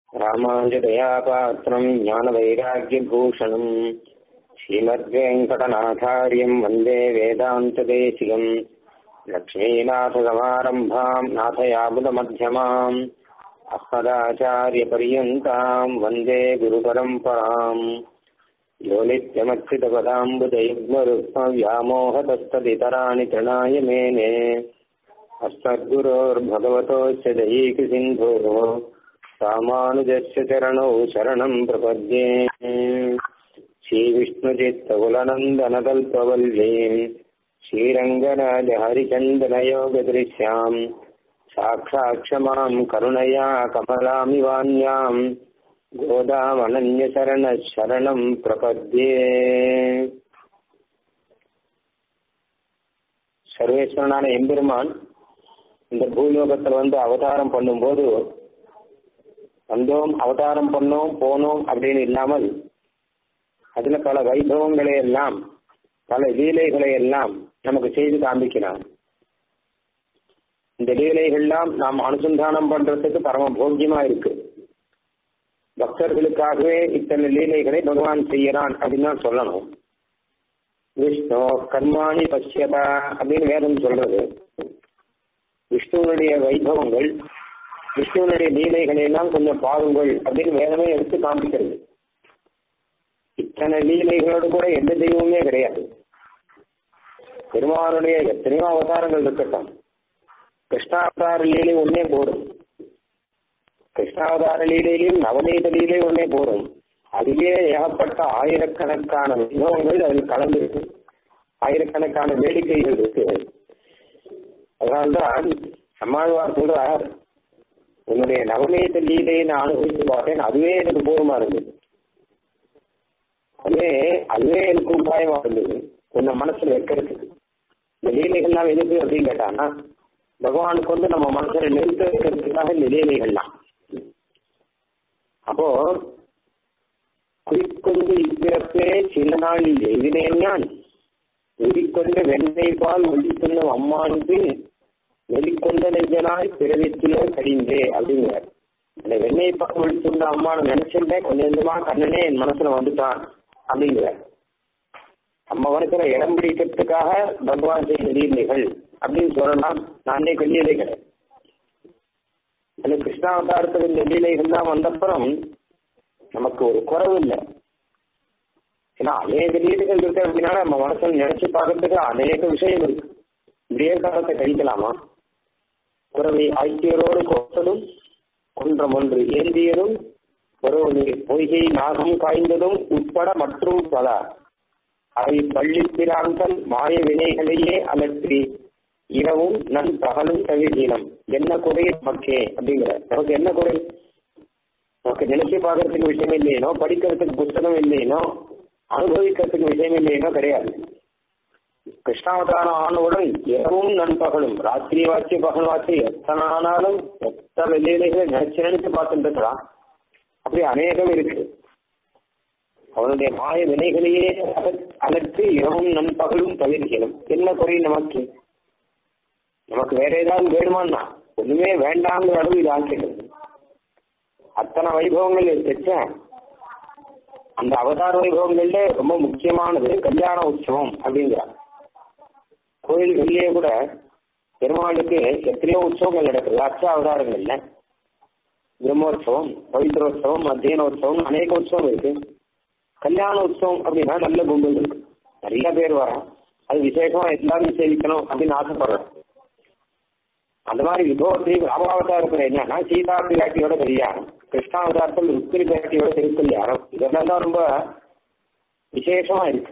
ராமாஞ்சதயாபாத்திரம் ஞானவைராக்கியபூஷணம் ஸ்ரீமத்வேங்கடநாதாரியம் வந்தே வேதாந்ததேசிகம் லக்ஷ்மீநாथसमारम्भाम् नाथयाबुधमध्यमाम् अस्मदाचार्यपर्यन्ताम् वन्दे गुरुपरम्पराम् यो नित्यमक्षितपदाम्बुजयुग्मरुक्मव्यामोहतस्तदितराणि तृणाय मेने अस्मद्गुरोर्भगवतोऽस्य दयीकृसिन्धोः रामानुजस्य चरणौ शरणम् प्रपद्ये श्रीविष्णुचित्तकुलनन्दनकल्पवल्लीम् श्रीरङ्गराजहरिचन्दनयोगदृश्याम् साक्षाक्षमाम् करुणया कमलामिवान्याम् गोदामनन्यशरणः शरणम् प्रपद्ये சர்வேஸ்வரனான எம்பெருமான் இந்த பூலோகத்தில் வந்து அவதாரம் பண்ணும்போது வந்தோம் அவதாரம் பண்ணோம் போனோம் அப்படின்னு இல்லாமல் அதுல பல வைபவங்களை எல்லாம் பல லீலைகளை எல்லாம் நமக்கு செய்து காண்பிக்கிறான் இந்த லீலைகள்லாம் நாம் அனுசந்தானம் பண்றதுக்கு பரம போக்கியமா இருக்கு பக்தர்களுக்காகவே இத்தனை லீலைகளை பகவான் செய்யறான் அப்படின்னு தான் சொல்லணும் விஷ்ணு கர்மாணி பசியதா அப்படின்னு வேதம் சொல்றது விஷ்ணுவனுடைய வைபவங்கள் விஷ்ணுவனுடைய லீலைகளை எல்லாம் கொஞ்சம் பாருங்கள் அப்படின்னு வேதமே எடுத்து காண்பிக்கிறது இத்தனை லீலைகளோடு கூட எந்த தெய்வமே கிடையாது பெருமானுடைய எத்தனையோ அவதாரங்கள் இருக்கட்டும் கிருஷ்ணாவதார லீலை ஒன்னே போடும் கிருஷ்ணாவதார லீலையிலும் நவநீத லீலை ஒன்னே போடும் அதிலே ஏகப்பட்ட ஆயிரக்கணக்கான விபவங்கள் அதில் கலந்துருக்கு ஆயிரக்கணக்கான வேடிக்கைகள் இருக்கு அதனால்தான் நம்மாழ்வார் சொல்றார் உன்னுடைய நவநீத லீலையை நான் அனுபவித்து பார்த்தேன் அதுவே எனக்கு போருமா இருந்தது அதுவே அதுவே எனக்கு உபாயமா இருந்தது உன்னை மனசுல வைக்கிறதுக்கு இந்த லீலைகள்லாம் எதுக்கு அப்படின்னு கேட்டான்னா பகவானுக்கு வந்து நம்ம மனசுல நிறுத்த வைக்கிறதுக்காக இந்த லீலைகள்லாம் அப்போ குறிக்கொண்டு இப்பிறப்பே சில நாளில் எதிரேன் நான் வெளிக்கொண்ட வெண்ணெய் பால் ஒழித்துள்ளும் அம்மானுக்கு வெளிக்கொண்ட நெஞ்சனாய் பிறவித்திலோ கடிந்தே அப்படிங்கிறார் அந்த வெண்ணெய் பால் ஒழித்துள்ள அம்மானு நினைச்சிருந்தேன் கொஞ்சம் கொஞ்சமா கண்ணனே என் மனசுல வந்துட்டான் அப்படிங்கிறார் நம்ம மனசுல இடம் பிடிக்கிறதுக்காக பகவான் செய்த லீலைகள் அப்படின்னு சொல்லலாம் நானே லீலைகள் அந்த கிருஷ்ணாவதாரத்தில் இந்த லீலைகள் தான் வந்தப்புறம் நமக்கு ஒரு குறவு இல்லை ஏன்னா அநேக லீலைகள் இருக்கு அப்படின்னா நம்ம மனசுல நினைச்சு பார்க்கறதுக்கு அநேக விஷயம் இருக்கு இப்படியே காலத்தை கழிக்கலாமா குறவை ஆய்ச்சியரோடு கோத்தலும் குன்றம் ஒன்று ஏந்தியதும் ஒரு பொய்கை நாகம் காய்ந்ததும் உட்பட மற்றும் பல அவை பள்ளி பிரான்கள் மாய வினைகளையே அலற்றி இரவும் நன் பகலும் தவிர்கீனம் என்ன குறை நமக்கே அப்படிங்கிற நமக்கு என்ன குறை நமக்கு நினைச்சு பார்க்கறதுக்கு விஷயம் இல்லையனோ படிக்கிறதுக்கு புத்தகம் இல்லையனோ அனுபவிக்கிறதுக்கு விஷயம் இல்லையனோ கிடையாது கிருஷ்ணாவதாரம் ஆனவுடன் இரவும் நண்பகலும் ராத்திரி வாட்சி பகல் வாட்சி எத்தனை ஆனாலும் எத்தனை லீலைகளை நினைச்சு நினைச்சு பார்த்துட்டு இருக்கலாம் அப்படி அநேகம் இருக்கு அவனுடைய மாய வினைகளையே அகற்றி இரவும் நண்பகலும் தவிர்க்கணும் என்ன குறை நமக்கு நமக்கு வேற ஏதாவது வேணுமான்னா ஒண்ணுமே வேண்டாங்கிற அளவு இது ஆக்கிடுது அத்தனை வைபவங்கள் வச்ச அந்த அவதார வைபவங்கள்ல ரொம்ப முக்கியமானது கல்யாண உற்சவம் அப்படிங்கிறார் கோயில்கள்லயே கூட பெருமாளுக்கு எத்தனையோ உற்சவங்கள் நடக்குது அச்ச அவதாரங்கள்ல பிரம்மோற்சவம் பவித்ரோத்சவம் அத்தியனோத்சவம் அநேக உற்சவம் இருக்கு கல்யாண உற்சவம் அப்படின்னா நல்ல கும்பல் இருக்கு நிறைய பேர் வரோம் அது விசேஷமா எல்லாரும் சேவிக்கணும் அப்படின்னு ஆசைப்படுறோம் அந்த மாதிரி விபவத்தை ராமாவதாரத்தில் என்னன்னா சீதா பிராட்டியோட கல்யாணம் கிருஷ்ணாவதாரத்தில் ருக்மிணி பிராட்டியோட திருக்கல்யாணம் இதெல்லாம் தான் ரொம்ப விசேஷமா இருக்கு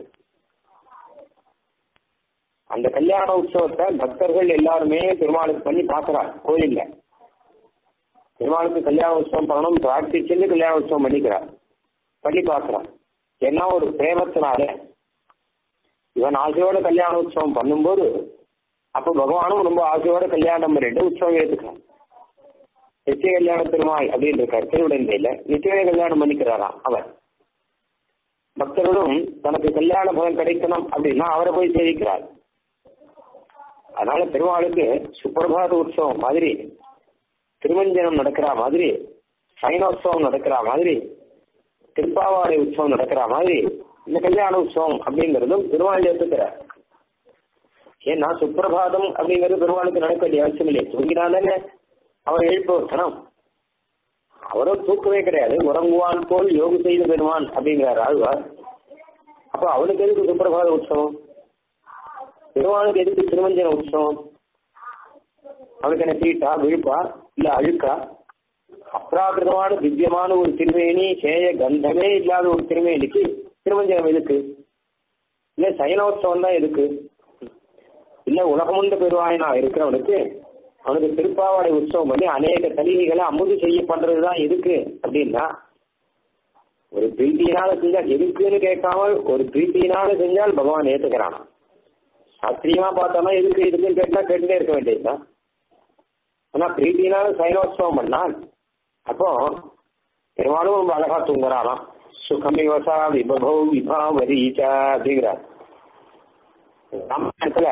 அந்த கல்யாண உற்சவத்தை பக்தர்கள் எல்லாருமே பெருமாளுக்கு பண்ணி பார்க்கறாங்க கோயில்ல பெருமாளுக்கு கல்யாண உற்சவம் பண்ணணும் பிரார்த்திச்சுன்னு கல்யாண உற்சவம் பண்ணிக்கிறார் பண்ணி பார்க்கறான் ஏன்னா ஒரு பிரேமத்தினால இவன் ஆசையோட கல்யாண உற்சவம் பண்ணும்போது அப்ப பகவானும் ரொம்ப ஆசையோட கல்யாணம் பண்ணிட்டு உற்சவம் ஏத்துக்கிறான் நித்திய கல்யாண பெருமாள் அப்படின்னு இருக்கார் திருவிடந்தையில நித்திய கல்யாணம் பண்ணிக்கிறாராம் அவர் பக்தர்களும் தனக்கு கல்யாண பலன் கிடைக்கணும் அப்படின்னா அவரை போய் சேவிக்கிறார் அதனால பெருமாளுக்கு சுப்பிரபாத உற்சவம் மாதிரி திருமஞ்சனம் நடக்கிற மாதிரி சைனோத்சவம் நடக்கிற மாதிரி திருப்பாவாடை உற்சவம் நடக்கிற மாதிரி இந்த கல்யாண உற்சவம் அப்படிங்கிறதும் பெருமாள் ஏற்றுக்கிறார் ஏன்னா சுப்பிரபாதம் அப்படிங்கிறது பெருமாளுக்கு நடக்க வேண்டிய அவசியம் இல்லை தூங்கினாலே அவர் எழுப்ப வைக்கணும் அவரும் தூக்கவே கிடையாது உறங்குவான் போல் யோகு செய்த பெறுவான் அப்படிங்கிறார் ஆழ்வார் அப்போ அவனுக்கு எதுக்கு சுப்பிரபாத உற்சவம் பெருமாளுக்கு எதுக்கு திருமஞ்சன உற்சவம் அவனுக்கு என்ன தீட்டா விழுப்பா இல்ல அழுக்கா அப்ராகிருதமான திவ்யமான ஒரு திருமேனி சேய கந்தமே இல்லாத ஒரு திருமேனிக்கு திருமஞ்சனம் எதுக்கு இல்ல சயனோத்சவம் தான் எதுக்கு இல்ல உலகமுண்ட பெருவாயனா இருக்கிறவனுக்கு அவனுக்கு திருப்பாவாடை உற்சவம் பண்ணி அநேக தலிகைகளை அமுது செய்ய பண்றதுதான் எதுக்கு அப்படின்னா ஒரு பிரீத்தியினால செஞ்சால் எதுக்குன்னு கேட்காமல் ஒரு பிரீத்தியினால செஞ்சால் பகவான் ஏத்துக்கிறானா சாஸ்திரியமா பார்த்தோம்னா எதுக்கு எதுக்குன்னு கேட்டா கேட்டுட்டே இருக்க வேண்டியதுதான் ஆனா பிரீத்தியினால சைனோத்சவம் பண்ணால் அப்போ பெருமாளும் ரொம்ப அழகா தூங்குறாராம் சுகமிவசா விபபோ விபாவரீச்ச அப்படிங்கிறார் ராமாயணத்துல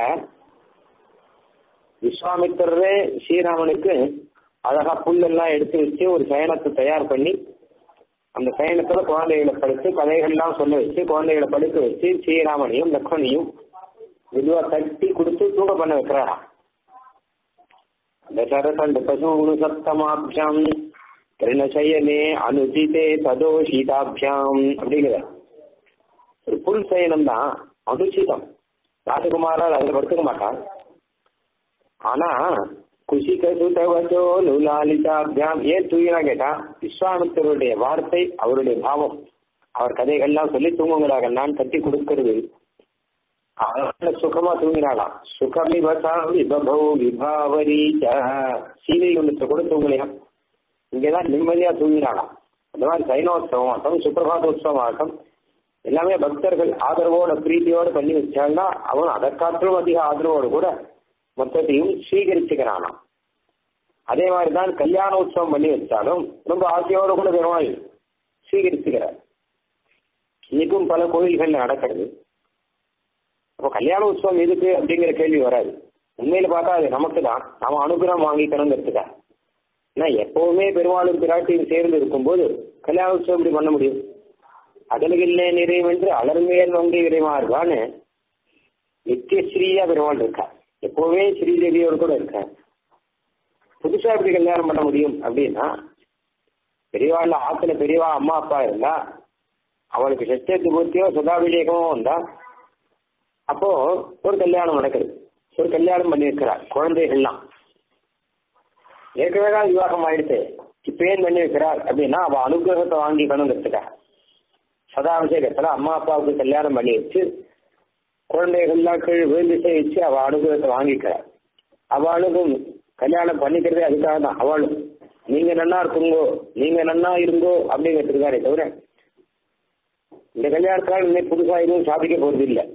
விஸ்வாமித்திரரே ஸ்ரீராமனுக்கு அழகா புல்லெல்லாம் எடுத்து வச்சு ஒரு சயனத்தை தயார் பண்ணி அந்த சயனத்துல குழந்தைகளை படுத்து கதைகள்லாம் சொல்ல வச்சு குழந்தைகளை படுக்க வச்சு ஸ்ரீராமனையும் லக்ஷ்மணியும் மெதுவா தட்டி கொடுத்து தூங்க பண்ண வைக்கிறாராம் தசரதண்ட பசு சப்தமாபியாம் கிருணசயனே அனுஜிதே சதோஷிதாபியாம் அப்படிங்கிற ஒரு புல் சயனம் தான் அனுச்சிதம் ராஜகுமாரால் அதுல படுத்துக்க மாட்டான் ஆனா குஷிக சுதவச்சோ லுலாலிதாபியாம் ஏன் தூங்கினா கேட்டா விஸ்வாமித்தருடைய வார்த்தை அவருடைய பாவம் அவர் கதைகள்லாம் சொல்லி தூங்குங்களாக நான் தட்டி கொடுக்கிறது அதனால சுகமா தூங்கினாலாம் சுகமிவசா விபபோ விபாவரி சீதை ஒன்று கூட தூங்கலையாம் இங்கதான் நிம்மதியா தூங்கினாலாம் அந்த மாதிரி சைனோத்சவம் ஆகட்டும் சுப்பிரபாத உற்சவம் ஆகட்டும் எல்லாமே பக்தர்கள் ஆதரவோட பிரீத்தியோட பண்ணி வச்சாங்கன்னா அவன் அதை காட்டிலும் அதிக ஆதரவோடு கூட மொத்தத்தையும் ஸ்வீகரிச்சுக்கிறானாம் அதே மாதிரி தான் கல்யாண உற்சவம் பண்ணி வச்சாலும் ரொம்ப ஆசையோட கூட பெருமாள் ஸ்வீகரிச்சுக்கிறார் இன்னைக்கும் பல கோயில்கள்ல நடக்கிறது அப்போ கல்யாண உற்சவம் எதுக்கு அப்படிங்கிற கேள்வி வராது உண்மையில பார்த்தா அது நமக்கு தான் நாம அனுகிரகம் வாங்கிக்கணுங்கிறதுக்கா ஏன்னா எப்பவுமே பெருமாளும் பிராட்டியும் சேர்ந்து இருக்கும்போது கல்யாண உற்சவம் இப்படி பண்ண முடியும் அகலுகில்லே நிறைவென்று அலர்மேல் வங்கி விரைவார்வான்னு நித்திய ஸ்ரீயா பெருமாள் இருக்கா எப்பவுமே ஸ்ரீதேவியோடு கூட இருக்க புதுசா எப்படி கல்யாணம் பண்ண முடியும் அப்படின்னா பெரியவாள்ல ஆத்துல பெரியவா அம்மா அப்பா இருந்தா அவளுக்கு சத்தியத்து பூர்த்தியோ சதாபிஷேகமோ வந்தா அப்போ ஒரு கல்யாணம் நடக்குது ஒரு கல்யாணம் பண்ணியிருக்கிறார் குழந்தைகள்லாம் ஏற்கனவே தான் விவாகம் ஆயிடுச்சு இப்ப ஏன் பண்ணி வைக்கிறார் அப்படின்னா அவ அனுகிரகத்தை வாங்கிக்கணுங்கிறதுக்காக சதாபிஷேகத்துல அம்மா அப்பாவுக்கு கல்யாணம் பண்ணி வச்சு குழந்தைகள்லாம் கீழ் விழுந்து சேவிச்சு அவ அனுகிரகத்தை வாங்கிக்கிறார் அவளுக்கும் கல்யாணம் பண்ணிக்கிறதே அதுக்காக தான் அவளும் நீங்க நன்னா இருக்குங்கோ நீங்க நன்னா இருங்கோ அப்படிங்கிறதுக்காரே தவிர இந்த கல்யாணத்தால் இன்னைக்கு புதுசா எதுவும் சாதிக்க போறது இல்லை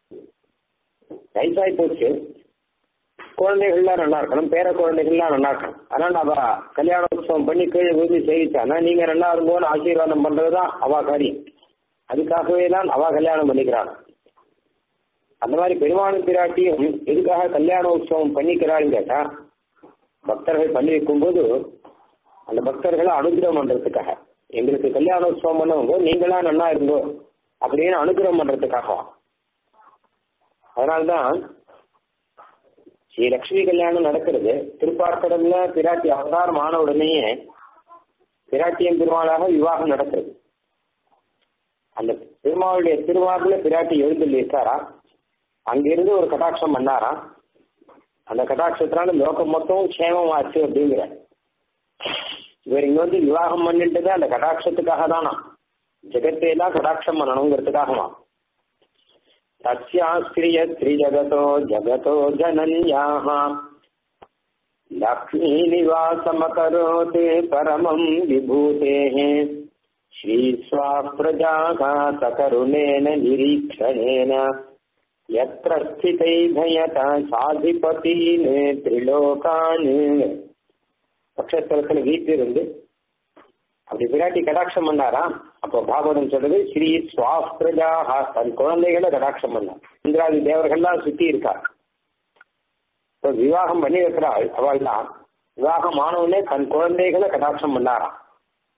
வயசாகி போச்சு குழந்தைகள்லாம் நல்லா இருக்கணும் பேர குழந்தைகள்லாம் நல்லா இருக்கணும் அதனால அவ கல்யாண உற்சவம் பண்ணி கீழே விரும்பி சேவிச்சானா நீங்க நல்லா இருங்கோன்னு ஆசீர்வாதம் பண்றதுதான் அவ காரியம் அதுக்காகவே தான் அவ கல்யாணம் பண்ணிக்கிறான் அந்த மாதிரி பெருமாளும் பிராட்டியும் எதுக்காக கல்யாண உற்சவம் பண்ணிக்கிறாள்னு கேட்டா பக்தர்கள் பண்ணி வைக்கும்போது அந்த பக்தர்களை அனுகிரகம் பண்றதுக்காக எங்களுக்கு கல்யாண உற்சவம் பண்ணவங்க நீங்களா நல்லா இருந்தோ அப்படின்னு அனுகிரகம் பண்றதுக்காக அதனால்தான் ஸ்ரீ லட்சுமி கல்யாணம் நடக்கிறது திருப்பார்க்கடம்ல பிராட்டி அவதாரம் ஆன உடனேயே பிராட்டியம் பெருமாளாக விவாகம் நடக்கிறது அந்த பெருமாளுடைய திருவாரூர்ல பிராட்டி எழுந்தல் இருக்காரா அங்கிருந்து ஒரு கட்டாட்சம் பண்ணாரா அந்த கட்டாட்சத்தினால லோகம் மொத்தம் க்ஷேமமாச்சு அப்படிங்கிற இவர் இங்க வந்து விவாகம் பண்ணிட்டது அந்த கடாட்சத்துக்காக தானா ஜெகத்தை எல்லாம் கடாட்சம் பண்ணணுங்கிறதுக்காகவா தஸ்யாஸ்திரிய ஸ்ரீஜகதோ ஜகதோ ஜனன்யாக லக்ஷ்மீ நிவாசமகரோத் பரமம் விபூதேः श्रीस्वा प्रजाः सकरुणेन निरीक्षणेन यत्र स्थितैभयत சாதிபதீன் திரிலோகான் பட்சஸ்தலத்தில் வீட்டிலிருந்து அப்படி பிராட்டி கடாட்சம் பண்ணாரா அப்போ பாகவதம் சொல்றது ஸ்ரீ சுவாஸ்திரஜாக தன் குழந்தைகளை கடாட்சம் பண்ணார் இந்திராதி தேவர்கள்லாம் சுத்தி இருக்கா இப்போ விவாகம் பண்ணி வைக்கிறாள் அவள்லாம் விவாகம் ஆனவுடனே தன் குழந்தைகளை கடாட்சம் பண்ணாராம்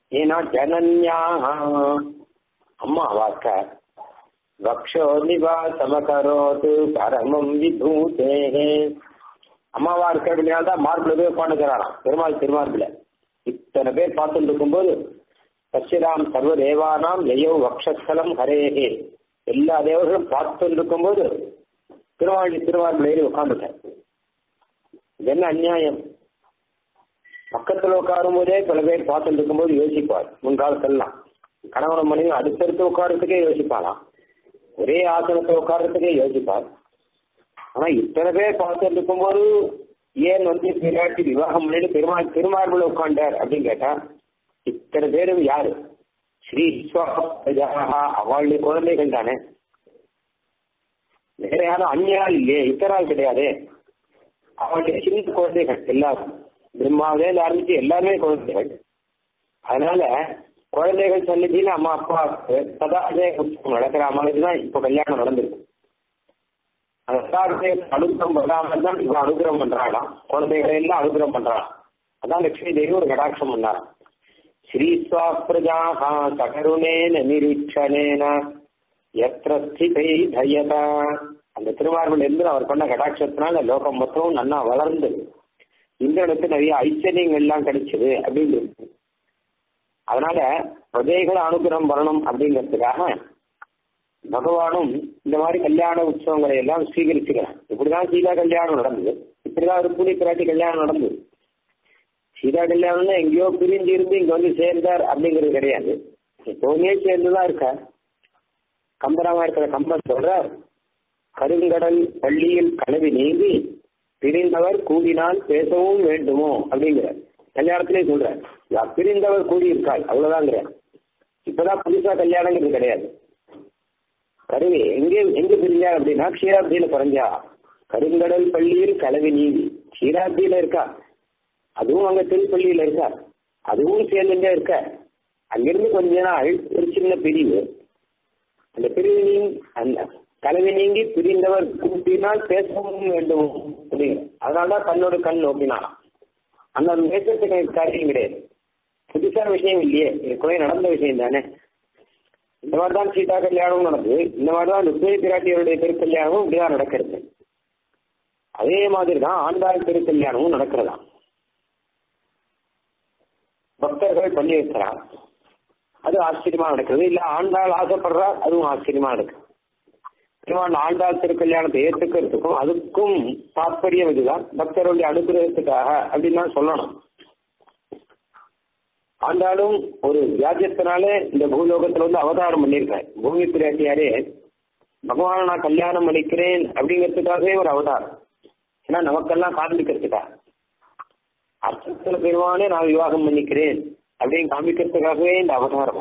ஏன்னா ஜனன்யா அம்மா வாக்க வக்ஷோ நிவாசமகரோது பரமம் விபூதே அம்மாவா இருக்க அப்படின்னால தான் மார்பில் போய் உட்காந்துக்கிறாராம் பெருமாள் திருமார்பில் இத்தனை பேர் பார்த்துட்டு இருக்கும்போது சசிராம் சர்வ தேவானாம் எயோ வக்ஷஸ்தலம் ஹரேஹே எல்லா தேவர்களும் பார்த்துட்டு இருக்கும்போது திருவாழி திருவாரூர் ஏறி உட்காந்துட்டேன் இது என்ன அநியாயம் பக்கத்துல உட்காரும் போதே பல பேர் பார்த்துட்டு இருக்கும்போது யோசிப்பார் முன்காலத்தெல்லாம் கணவன் மனைவி அடுத்தடுத்து உட்காரத்துக்கே யோசிப்பாராம் ஒரே ஆசனத்தில் உட்கார்றதுக்கே யோசிப்பார் ஆனா இத்தனை பேர் பார்த்துட்டு இருக்கும்போது ஏன் வந்து பிராட்டி விவாகம் பண்ணிட்டு பெருமாள் திருமார்புல உட்காண்டார் அப்படின்னு கேட்டா இத்தனை பேரும் யாரு ஸ்ரீ அவளுடைய குழந்தைகள் தானே வேற யாரும் அந்நியால் இல்லையே இத்தரால் கிடையாது அவளுடைய சின்ன குழந்தைகள் எல்லாரும் பிரம்மாவிலே ஆரம்பிச்சு எல்லாருமே குழந்தைகள் அதனால குழந்தைகள் சன்னிதியில அம்மா அப்பா சதாதே உற்சவம் நடக்கிற மாதிரி தான் இப்போ கல்யாணம் நடந்திருக்கு அந்த சதாதே அனுகிரம் பண்ணாமல் தான் இவன் அனுகிரம் பண்றாளாம் குழந்தைகளை எல்லாம் அனுகிரம் பண்றாளாம் அதான் லட்சுமி தேவி ஒரு கடாட்சம் பண்ணாராம் ஸ்ரீஸ்வா பிரஜாகா சகருணேன நிரீட்சணேன எத்திர ஸ்திதை தயதா அந்த திருமார்பில் இருந்து அவர் பண்ண கடாட்சத்தினால லோகம் மொத்தமும் நல்லா வளர்ந்து இந்திரனுக்கு நிறைய ஐச்சரியங்கள் எல்லாம் கிடைச்சது அப்படின்னு அதனால பிரஜைகளை அனுகிரகம் வரணும் அப்படிங்கிறதுக்காக பகவானும் இந்த மாதிரி கல்யாண உற்சவங்களை எல்லாம் ஸ்வீகரிச்சுக்கிறான் இப்படிதான் சீதா கல்யாணம் நடந்தது இப்படிதான் ருக்குனி பிராட்டி கல்யாணம் நடந்தது சீதா கல்யாணம்னா எங்கேயோ பிரிஞ்சு இருந்து இங்க வந்து சேர்ந்தார் அப்படிங்கிறது கிடையாது எப்பவுமே சேர்ந்துதான் இருக்கார் கம்பராமா இருக்கிற கம்பன் சொல்றார் கருங்கடல் பள்ளியில் கலவி நீங்கி பிரிந்தவர் கூடினால் பேசவும் வேண்டுமோ அப்படிங்கிறார் கல்யாணத்திலே சொல்றார் பிரிந்தவர் கூடி இருக்காள் அவ்வளவுதாங்கிற இப்பதான் புதுசா கல்யாணங்கிறது கிடையாது கருவி எங்கே எங்க பிரிஞ்சா அப்படின்னா க்ஷீராப்தியில குறைஞ்சா கருங்கடல் பள்ளியில் கலவி நீங்கி க்ஷீராப்தியில இருக்கா அதுவும் அங்க திருப்பள்ளியில இருக்கா அதுவும் சேர்ந்துட்டே இருக்க அங்கிருந்து கொஞ்ச நாள் ஒரு சின்ன பிரிவு அந்த பிரிவு நீங்கி அந்த கலவி நீங்கி பிரிந்தவர் கூட்டினால் பேசவும் வேண்டும் அப்படிங்கிற அதனாலதான் கண்ணோட கண் நோக்கினான் அந்த பேசுறதுக்கு காரியம் கிடையாது புதுசா விஷயம் இல்லையே ஏற்கனவே நடந்த விஷயம் தானே இந்த மாதிரி தான் சீதா கல்யாணமும் நடந்தது இந்த மாதிரி தான் ருக்மிணி பிராட்டியருடைய திருக்கல்யாணமும் இப்படிதான் நடக்கிறது அதே மாதிரி தான் ஆண்டாள் திருக்கல்யாணமும் நடக்கிறதா பக்தர்கள் பண்ணி வைக்கிறார் அது ஆச்சரியமா நடக்கிறது இல்ல ஆண்டாள் ஆசைப்படுறா அதுவும் ஆச்சரியமா நடக்குது பெருமாள் ஆண்டாள் திருக்கல்யாணத்தை ஏற்றுக்கிறதுக்கும் அதுக்கும் தாற்பயம் இதுதான் பக்தருடைய அனுகிரகத்துக்காக அப்படின்னு தான் சொல்லணும் ஆண்டாலும் ஒரு வியாஜத்தினாலே இந்த பூலோகத்துல வந்து அவதாரம் பண்ணியிருக்காரு பூமி பிராட்டியாரே பகவான நான் கல்யாணம் பண்ணிக்கிறேன் அப்படிங்கிறதுக்காகவே ஒரு அவதாரம் ஏன்னா நமக்கெல்லாம் காண்பிக்கிறதுக்காக அர்த்தத்துல பெருமானே நான் விவாகம் பண்ணிக்கிறேன் அப்படின்னு காமிக்கிறதுக்காகவே இந்த அவதாரமா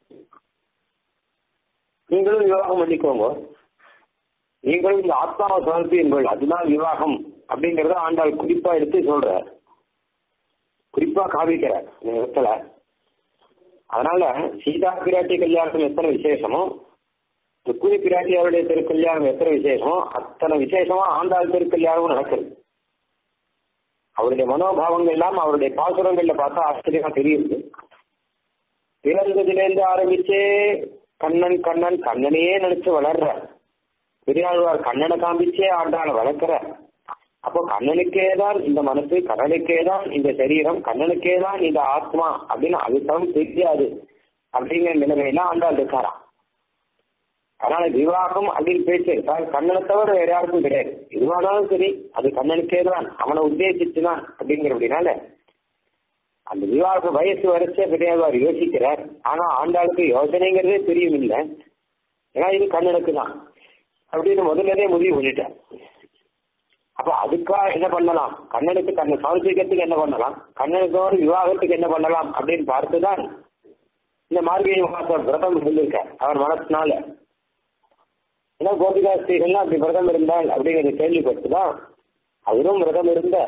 நீங்களும் விவாகம் பண்ணிக்கோங்க நீங்களும் இந்த ஆத்மாவை சமர்ப்பியுங்கள் அதுதான் விவாகம் அப்படிங்கறத ஆண்டாள் குறிப்பா எடுத்து சொல்றார் குறிப்பா காவிக்கிறார் இந்த இடத்துல அதனால சீதா பிராட்டி கல்யாணம் எத்தனை விசேஷமோ ருக்குனி பிராட்டியாருடைய திருக்கல்யாணம் எத்தனை விசேஷமோ அத்தனை விசேஷமா ஆண்டாள் திருக்கல்யாணமும் நடக்குது அவருடைய மனோபாவங்கள் எல்லாம் அவருடைய பாசுரங்கள்ல பார்த்தா ஆச்சரியமா தெரியுது பிறந்ததுலேருந்து ஆரம்பிச்சே கண்ணன் கண்ணன் கண்ணனையே நினைச்சு வளர்ற பெரியாழ்வார் கண்ணனை காமிச்சே ஆண்டாளை வளர்க்கிற அப்போ கண்ணனுக்கே தான் இந்த மனசு கண்ணனுக்கே தான் இந்த சரீரம் கண்ணனுக்கே தான் இந்த ஆத்மா அப்படின்னு அதுதான் தெரியாது அப்படிங்கிற நிலைமையில ஆண்டாள் இருக்காராம் அதனால விவாகம் அப்படின்னு பேச்சு கண்ணனை தவிர வேற யாருக்கும் கிடையாது எதுவானாலும் சரி அது கண்ணனுக்கே தான் அவனை உத்தேசிச்சு தான் அப்படிங்கிற அப்படின்னால அந்த விவாக வயசு வரைச்சே பெரியாழ்வார் யோசிக்கிறார் ஆனா ஆண்டாளுக்கு யோசனைங்கிறதே தெரியும் இல்லை ஏன்னா இது கண்ணனுக்கு தான் அப்படின்னு முதல்லதே முடிவு பண்ணிட்டார் அப்ப அதுக்காக என்ன பண்ணலாம் கண்ணனுக்கு தன்னை சமர்ப்பிக்கிறதுக்கு என்ன பண்ணலாம் கண்ணனுக்கு ஒரு விவாகத்துக்கு என்ன பண்ணலாம் அப்படின்னு பார்த்துதான் இந்த மார்கழி மாச விரதம் இருந்திருக்கார் அவர் மனசினால ஏன்னா கோபிகா ஸ்ரீகள்லாம் அப்படி விரதம் இருந்தால் அப்படிங்கிறத கேள்விப்பட்டுதான் அவரும் விரதம் இருந்த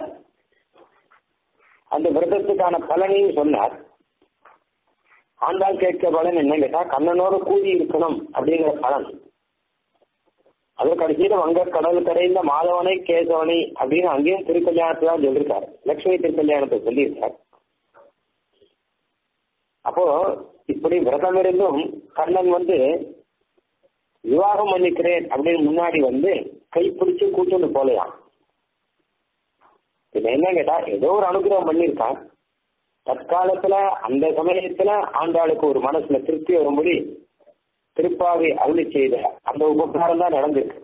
அந்த விரதத்துக்கான பலனையும் சொன்னார் ஆண்டாள் கேட்க பலன் என்ன கேட்டா கண்ணனோட கூடி இருக்கணும் அப்படிங்கிற பலன் அது கடைசியில வங்க கடல் கடைந்த மாதவனை கேசவனை அப்படின்னு அங்கேயும் திருக்கல்யாணத்தை தான் சொல்லியிருக்காரு லட்சுமி திருக்கல்யாணத்தை சொல்லியிருக்கார் அப்போ இப்படி விரதம் இருந்தும் கண்ணன் வந்து விவாகம் பண்ணிக்கிறேன் அப்படின்னு முன்னாடி வந்து கைப்பிடிச்சு கூட்டுன்னு போலையாம் இது என்ன கேட்டா ஏதோ ஒரு அனுகிரகம் பண்ணியிருக்கான் தற்காலத்துல அந்த சமயத்துல ஆண்டாளுக்கு ஒரு மனசுல திருப்தி வரும்படி திருப்பாவை அருளி செய்த அந்த உபகாரம் தான் நடந்திருக்கு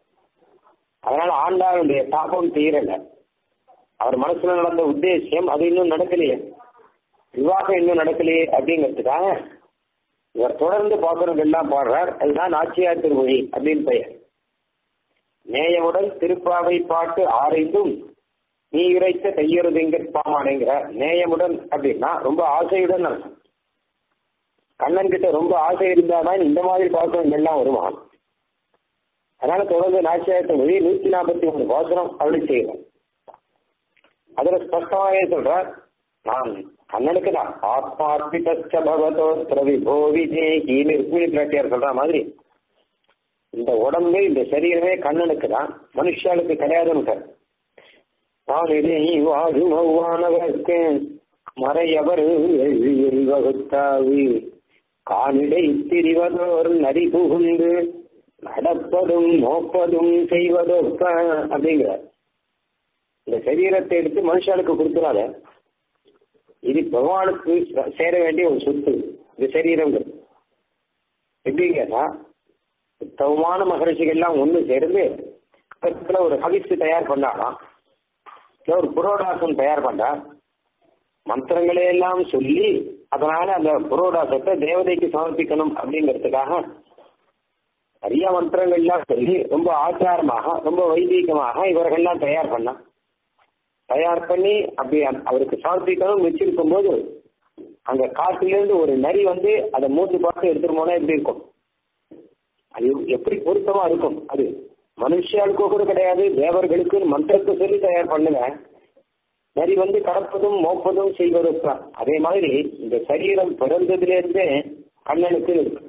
அதனால ஆண்டாளுடைய தாபம் தீரல அவர் மனசுல நடந்த உத்தேசியம் அது இன்னும் நடக்கலையே விவாகம் இன்னும் நடக்கலையே அப்படிங்கிறதுக்காக இவர் தொடர்ந்து பாக்குறது எல்லாம் பாடுறார் அதுதான் நாச்சியார் திருமொழி அப்படின்னு பெயர் நேயமுடன் திருப்பாவை பாட்டு ஆரைந்தும் நீ இறைத்த கையறுதிங்க பாமானேங்கிறார் நேயமுடன் அப்படின்னா ரொம்ப ஆசையுடன் அர்த்தம் கண்ணன் கிட்ட ரொம்ப ஆசை இருந்தாதான் இந்த மாதிரி பாசனம் எல்லாம் வருவான் அதனால தொடர்ந்து நாச்சியாயத்தை மொழி நூத்தி நாற்பத்தி மூணு பாசனம் அப்படி செய்யணும் அதுல ஸ்பஷ்டமாவே சொல்றார் நான் கண்ணனுக்கு தான் ஆத்மார்ப்பித்த பகவதோ பிரவிபோ விஜேகின்னு ருக்மிணி பிராட்டியார் சொல்ற மாதிரி இந்த உடம்பு இந்த சரீரமே கண்ணனுக்கு தான் மனுஷாளுக்கு கிடையாதுன்னு தானிலே வாழுமவானவர்க்கு மறையவர் எழுதியில் வகுத்தாவி காணிடை திரிவதோர் நரி புகுந்து நடப்பதும் நோப்பதும் செய்வதொப்ப அப்படிங்கிறார் இந்த சரீரத்தை எடுத்து மனுஷாளுக்கு கொடுத்துறாத இது பகவானுக்கு சேர வேண்டிய ஒரு சொத்து இந்த சரீரங்கிறது எப்படி கேட்டா உத்தமமான மகரிஷிகள்லாம் ஒன்று சேர்ந்து பக்கத்துல ஒரு ஹவிஸு தயார் பண்ணாலாம் இல்லை ஒரு புரோடாசம் தயார் பண்ணா மந்திரங்களை எல்லாம் சொல்லி அதனால அந்த புரோடாசத்தை தேவதைக்கு சமர்ப்பிக்கணும் அப்படிங்கிறதுக்காக நிறைய மந்திரங்கள்லாம் சொல்லி ரொம்ப ஆச்சாரமாக ரொம்ப வைதீகமாக இவர்கள்லாம் தயார் பண்ணா தயார் பண்ணி அப்படி அவருக்கு சமர்ப்பிக்கணும் வச்சிருக்கும் போது அங்க காட்டிலிருந்து ஒரு நரி வந்து அதை மூன்று பார்த்து எடுத்துட்டு போனா எப்படி இருக்கும் அது எப்படி பொருத்தமா இருக்கும் அது மனுஷியாளுக்கோ கூட கிடையாது தேவர்களுக்கு மந்திரத்தை சொல்லி தயார் பண்ணுங்க நரி வந்து கடப்பதும் மோப்பதும் செய்வதும் தான் அதே மாதிரி இந்த சரீரம் பிறந்ததுலேருந்தே கண்ணனுக்கு இருக்கு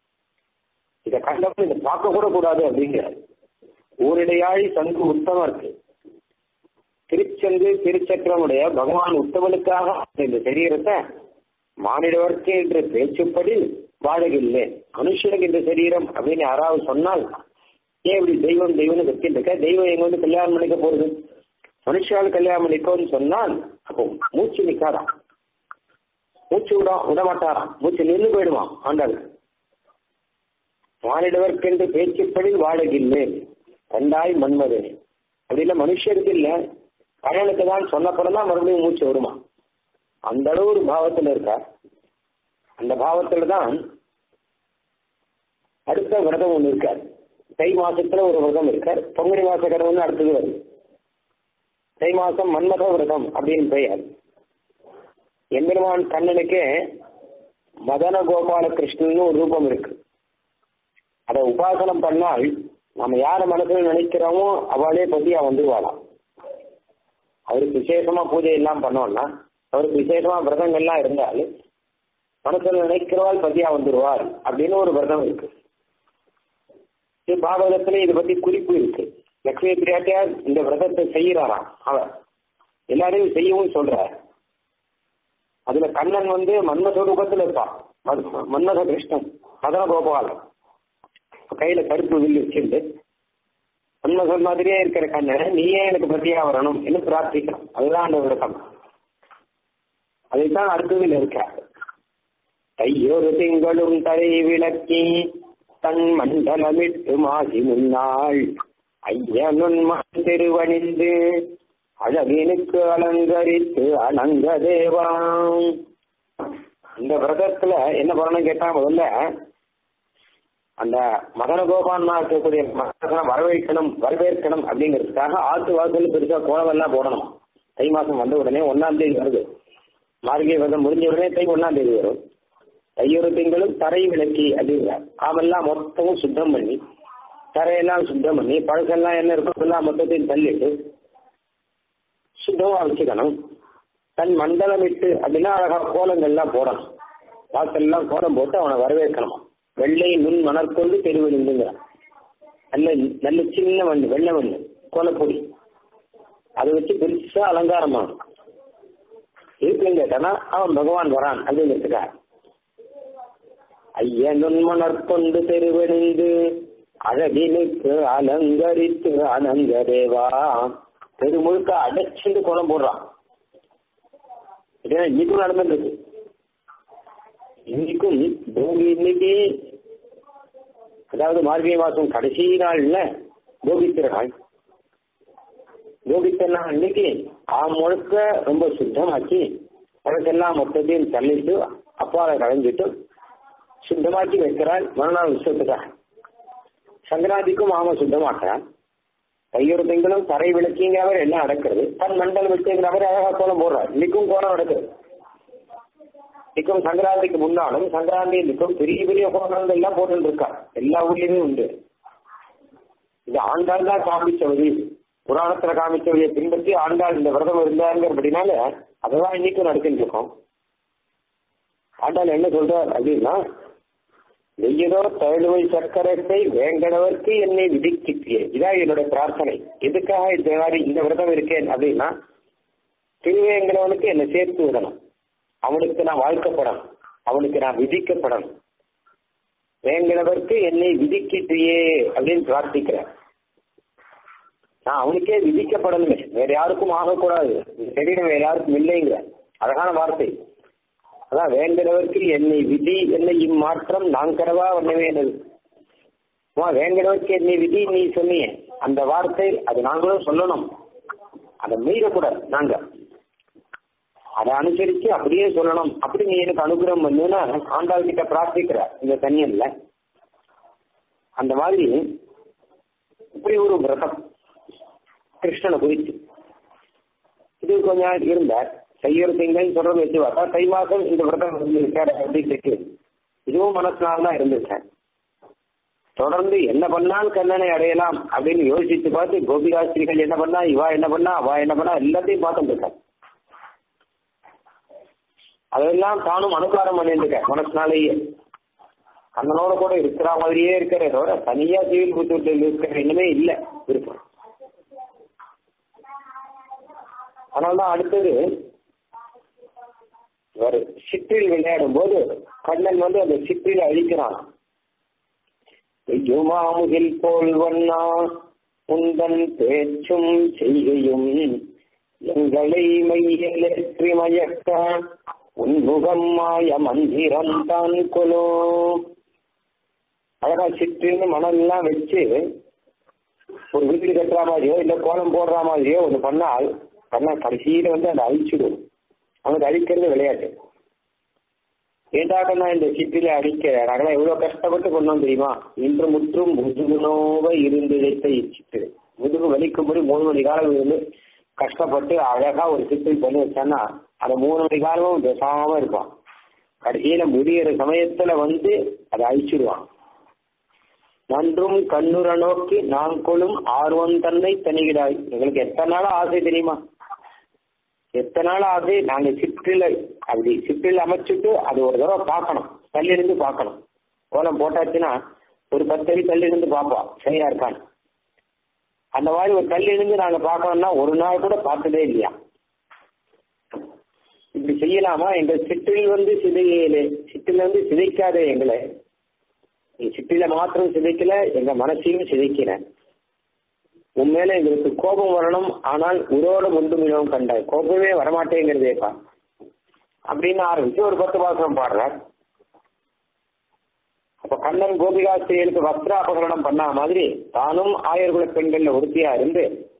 இதை கண்டப்ப இதை பார்க்க கூட கூடாது அப்படிங்கிறார் ஊரிடையாழி சங்கு உத்தமம் இருக்கு திருச்செங்கு திருச்சக்கரமுடைய பகவான் உத்தவனுக்காக இந்த சரீரத்தை மானிடவர்க்கு என்று பேச்சுப்படி வாழகில்லை மனுஷனுக்கு இந்த சரீரம் அப்படின்னு யாராவது சொன்னால் ஏன் இப்படி தெய்வம் தெய்வம்னு கத்திட்டு இருக்க தெய்வம் எங்க வந்து கல்யாணம் பண்ணிக்க போறது மனுஷால் கல்யாணம் பண்ணிக்கோன்னு சொன்னால் அப்போ மூச்சு நிக்காதான் மூச்சு விட விட மாட்டாராம் மூச்சு நின்று போயிடுவான் ஆண்டாள் மானிடவர்க்கென்று பேச்சுப்படி வாழகில்லேன் கண்டாய் மன்மதே அப்படின்னா மனுஷருக்கு இல்ல கண்ணனுக்கு தான் சொன்னப்பறம் தான் மறுபடியும் மூச்சு வருமா அந்த அளவு ஒரு பாவத்தில் இருக்கா அந்த பாவத்துல தான் அடுத்த விரதம் ஒன்று இருக்கார் தை மாசத்துல ஒரு விரதம் இருக்கார் பொங்கடி மாச கடவுள்னு அடுத்தது வருது தை மாசம் மன்மத விரதம் அப்படின்னு பெயர் எம்பெருமான் கண்ணனுக்கு மதன கோபால கிருஷ்ணன் ஒரு ரூபம் இருக்கு அதை உபாசனம் பண்ணால் நம்ம யார மனசுல நினைக்கிறோமோ அவளே பதியா வந்துருவாளாம் அவருக்கு விசேஷமா பூஜை எல்லாம் பண்ணோம்னா அவருக்கு விசேஷமா விரதங்கள்லாம் இருந்தால் மனசுல நினைக்கிறவாள் பதியா வந்துருவார் அப்படின்னு ஒரு விரதம் இருக்கு இது பாகவதத்துல இதை பத்தி குறிப்பு இருக்கு லட்சுமி பிரியாட்டியார் இந்த விரதத்தை செய்யறாராம் அவர் எல்லாரையும் செய்யவும் சொல்றார் அதுல கண்ணன் வந்து மன்மத ரூபத்துல இருப்பான் மன்மத கிருஷ்ணன் மதன கோபாலன் கையில கருப்பு வில்லு வச்சிருந்து மன்மதன் மாதிரியே இருக்கிற கண்ணனை நீயே எனக்கு பத்தியா வரணும் என்று பிரார்த்திக்கலாம் அதுதான் அந்த விரதம் அதைத்தான் அடுத்ததில் இருக்க கையொரு திங்களும் தலை விளக்கி தன் மண்டலமிட்டு மாசி முன்னாள் ஐயனுன் திருவணிந்து அழகினுக்கு அலங்கரித்து அனங்க தேவாம் இந்த விரதத்துல என்ன பண்ணணும் கேட்டா முதல்ல அந்த மதன கோபான்மா இருக்கக்கூடிய மகனை வரவேற்கணும் வரவேற்கணும் அப்படிங்கிறதுக்காக ஆத்து வாசல் பெருசா கோலமெல்லாம் போடணும் தை மாசம் வந்த உடனே ஒன்னாம் தேதி வருது மார்கழி விரதம் முடிஞ்ச உடனே தை ஒன்னாம் தேதி வரும் தையொரு திங்களும் தரை விளக்கி அப்படிங்கிறார் காமெல்லாம் மொத்தமும் சுத்தம் பண்ணி தரையெல்லாம் சுத்தம் பண்ணி பழசெல்லாம் என்ன இருக்கோ அதெல்லாம் மொத்தத்தையும் தள்ளிட்டு சுத்தமா வச்சுக்கணும் தன் மண்டலம் விட்டு அப்படின்னா அழகா கோலங்கள்லாம் போடணும் வாசல்லாம் கோலம் போட்டு அவனை வரவேற்கணுமா வெள்ளை நுண் மணற்கொண்டு தெருவெளிந்துங்கிறான் நல்ல நல்ல சின்ன மண் வெள்ளை மண் கோலப்பொடி அதை வச்சு பெருசா அலங்காரமாகும் இருக்குன்னு கேட்டானா அவன் பகவான் வரான் அப்படிங்கிறதுக்காக ஐயனுன் மணற்கொண்டு தெருவெணிந்து அழகினுக்கு அலங்கரித்து அனந்த தேவா தெரு முழுக்க அடைச்சிட்டு கோலம் போடுறான் இதெல்லாம் இன்னைக்கும் நடந்துருக்கு இன்னைக்கும் போகி இன்னைக்கு அதாவது மார்கழி மாசம் கடைசி நாள்ல போகி திருநாள் போகி திருநாள் அன்னைக்கு ஆ முழுக்க ரொம்ப சுத்தமாக்கி உனக்கெல்லாம் மொத்தத்தையும் தள்ளிட்டு அப்பாவை களைஞ்சிட்டு சுத்தமாக்கி வைக்கிறாள் மறுநாள் உற்சவத்துக்காக சங்கராந்திக்கும் மாமா சுத்தமாக்குறான் கையொரு திங்களும் தரை விளக்கிங்கிறவர் எல்லாம் நடக்கிறது தன் மண்டல் விட்டுங்கிறவர் அழகா கோலம் போடுறார் இன்னைக்கும் கோலம் நடக்குது இன்னைக்கும் சங்கராந்திக்கு முன்னாலும் சங்கராந்தி இன்னைக்கும் பெரிய பெரிய கோலங்கள் எல்லாம் போட்டு இருக்கா எல்லா ஊர்லயுமே உண்டு இது ஆண்டாள் தான் காமிச்ச வழி புராணத்துல காமிச்ச வழியை பின்பற்றி ஆண்டாள் இந்த விரதம் இருந்தாருங்கிறபடினால அதெல்லாம் இன்னைக்கும் நடத்திட்டு இருக்கோம் ஆண்டாள் என்ன சொல்றார் அப்படின்னா நெய்யதோ தழுவை சக்கரத்தை வேங்கடவர்க்கு என்னை விதிக்கிட்டியே இதான் என்னோட பிரார்த்தனை எதுக்காக இந்த மாதிரி இந்த விரதம் இருக்கேன் அப்படின்னா திருவேங்கடவனுக்கு என்னை சேர்த்து விடணும் அவனுக்கு நான் வாழ்க்கப்படணும் அவனுக்கு நான் விதிக்கப்படணும் வேங்கடவர்க்கு என்னை விதிக்கிட்டியே அப்படின்னு பிரார்த்திக்கிறேன் நான் அவனுக்கே விதிக்கப்படணுமே வேற யாருக்கும் ஆகக்கூடாது இந்த சரீரம் வேற யாருக்கும் இல்லைங்கிற அழகான வார்த்தை அதான் வேங்கடவர்க்கு என்னை விதி என்னை இம்மாற்றம் நான் கரவா வண்ணவேனது வேங்கடவர்க்கு என்னை விதி நீ சொன்னிய அந்த வார்த்தை அது நாங்களும் சொல்லணும் அதை மீறக்கூடாது நாங்க அதை அனுசரிச்சு அப்படியே சொல்லணும் அப்படி நீ எனக்கு அனுகிரகம் பண்ணுன்னா ஆண்டாள் கிட்ட பிரார்த்திக்கிற இந்த தனியன்ல அந்த மாதிரி இப்படி ஒரு விரதம் கிருஷ்ணனை குறித்து இது கொஞ்ச நாள் இருந்தார் கையொரு திங்கள் சொல்றது வச்சு பார்த்தா தை மாசம் இந்த விரதம் இருந்திருக்காரு அப்படின்னு தெரியுது இதுவும் மனசுனால தான் இருந்திருக்கேன் தொடர்ந்து என்ன பண்ணால் கண்ணனை அடையலாம் அப்படின்னு யோசிச்சு பார்த்து கோபிகாஸ்திரிகள் என்ன பண்ணா இவா என்ன பண்ணா அவா என்ன பண்ணா எல்லாத்தையும் பார்த்துட்டு இருக்கான் அதெல்லாம் தானும் அனுகாரம் பண்ணிட்டு மனசுனாலேயே கண்ணனோட கூட இருக்கிற மாதிரியே இருக்கிற தவிர தனியா சிவில் புத்தூர்ல இருக்கிற இன்னுமே இல்லை விருப்பம் அதனால்தான் அடுத்தது ஒரு சிற்றில் விளையாடும் போது கண்ணன் வந்து அந்த சிற்றில் அழிக்கிறான் மாமுகில் போல் வண்ணா உந்தன் பேச்சும் செய்கையும் எங்களை மையலேற்றி மயக்க உன்முகம் மாய மந்திரம் தான் கொலோ அழகா சிற்றின்னு மணல்லாம் வச்சு ஒரு வீடு கட்டுற மாதிரியோ இல்ல கோலம் போடுற மாதிரியோ ஒண்ணு பண்ணால் பண்ணா கடைசியில வந்து அதை அழிச்சிடும் அவனுக்கு அழிக்கிறது விளையாட்டு ஏண்டாக இந்த சிப்பில அடிக்க நாங்களாம் எவ்வளவு கஷ்டப்பட்டு கொண்டோம் தெரியுமா இன்று முற்றும் முதுகுனோவ இருந்து இழைத்த இச்சிட்டு முதுகு வலிக்கும்படி மூணு மணி காலம் இருந்து கஷ்டப்பட்டு அழகா ஒரு சிப்பில் பண்ணி வச்சான்னா அந்த மூணு மணி காலமும் பேசாம இருப்பான் கடைசியில முடியிற சமயத்துல வந்து அதை அழிச்சிடுவான் நன்றும் கண்ணுற நோக்கி நான் கொள்ளும் ஆர்வம் தன்னை தனிகிறாய் எங்களுக்கு எத்தனை நாள் ஆசை தெரியுமா எத்தனை நாள் ஆசை நாங்க சிற்றில அப்படி சிற்றில் அமைச்சுட்டு அது ஒரு தடவை பார்க்கணும் தள்ளிருந்து பார்க்கணும் கோலம் போட்டாச்சுன்னா ஒரு பத்தடி தள்ளிருந்து பார்ப்போம் சரியா இருக்கான்னு அந்த மாதிரி ஒரு தள்ளிருந்து நாங்க பார்க்கணும்னா ஒரு நாள் கூட பார்த்ததே இல்லையா இப்படி செய்யலாமா எங்கள் சிற்றில் வந்து சிதையலே சிற்றில் வந்து சிதைக்காதே எங்களை நீ சிற்றில மாத்திரம் சிதைக்கல எங்க மனசையும் சிதைக்கிற உன் மேல எங்களுக்கு கோபம் வரணும் ஆனால் உரோட முண்டு மிகவும் கண்டாய் கோபமே வரமாட்டேங்கிறதேப்பா அப்படின்னு ஆரம்பிச்சு ஒரு பத்து பாசனம் பாடுறார் அப்ப கண்ணன் கோபிகாஸ்திரியருக்கு வஸ்திர அபகரணம் பண்ண மாதிரி தானும் ஆயர்குல பெண்கள்ல உறுதியா இருந்து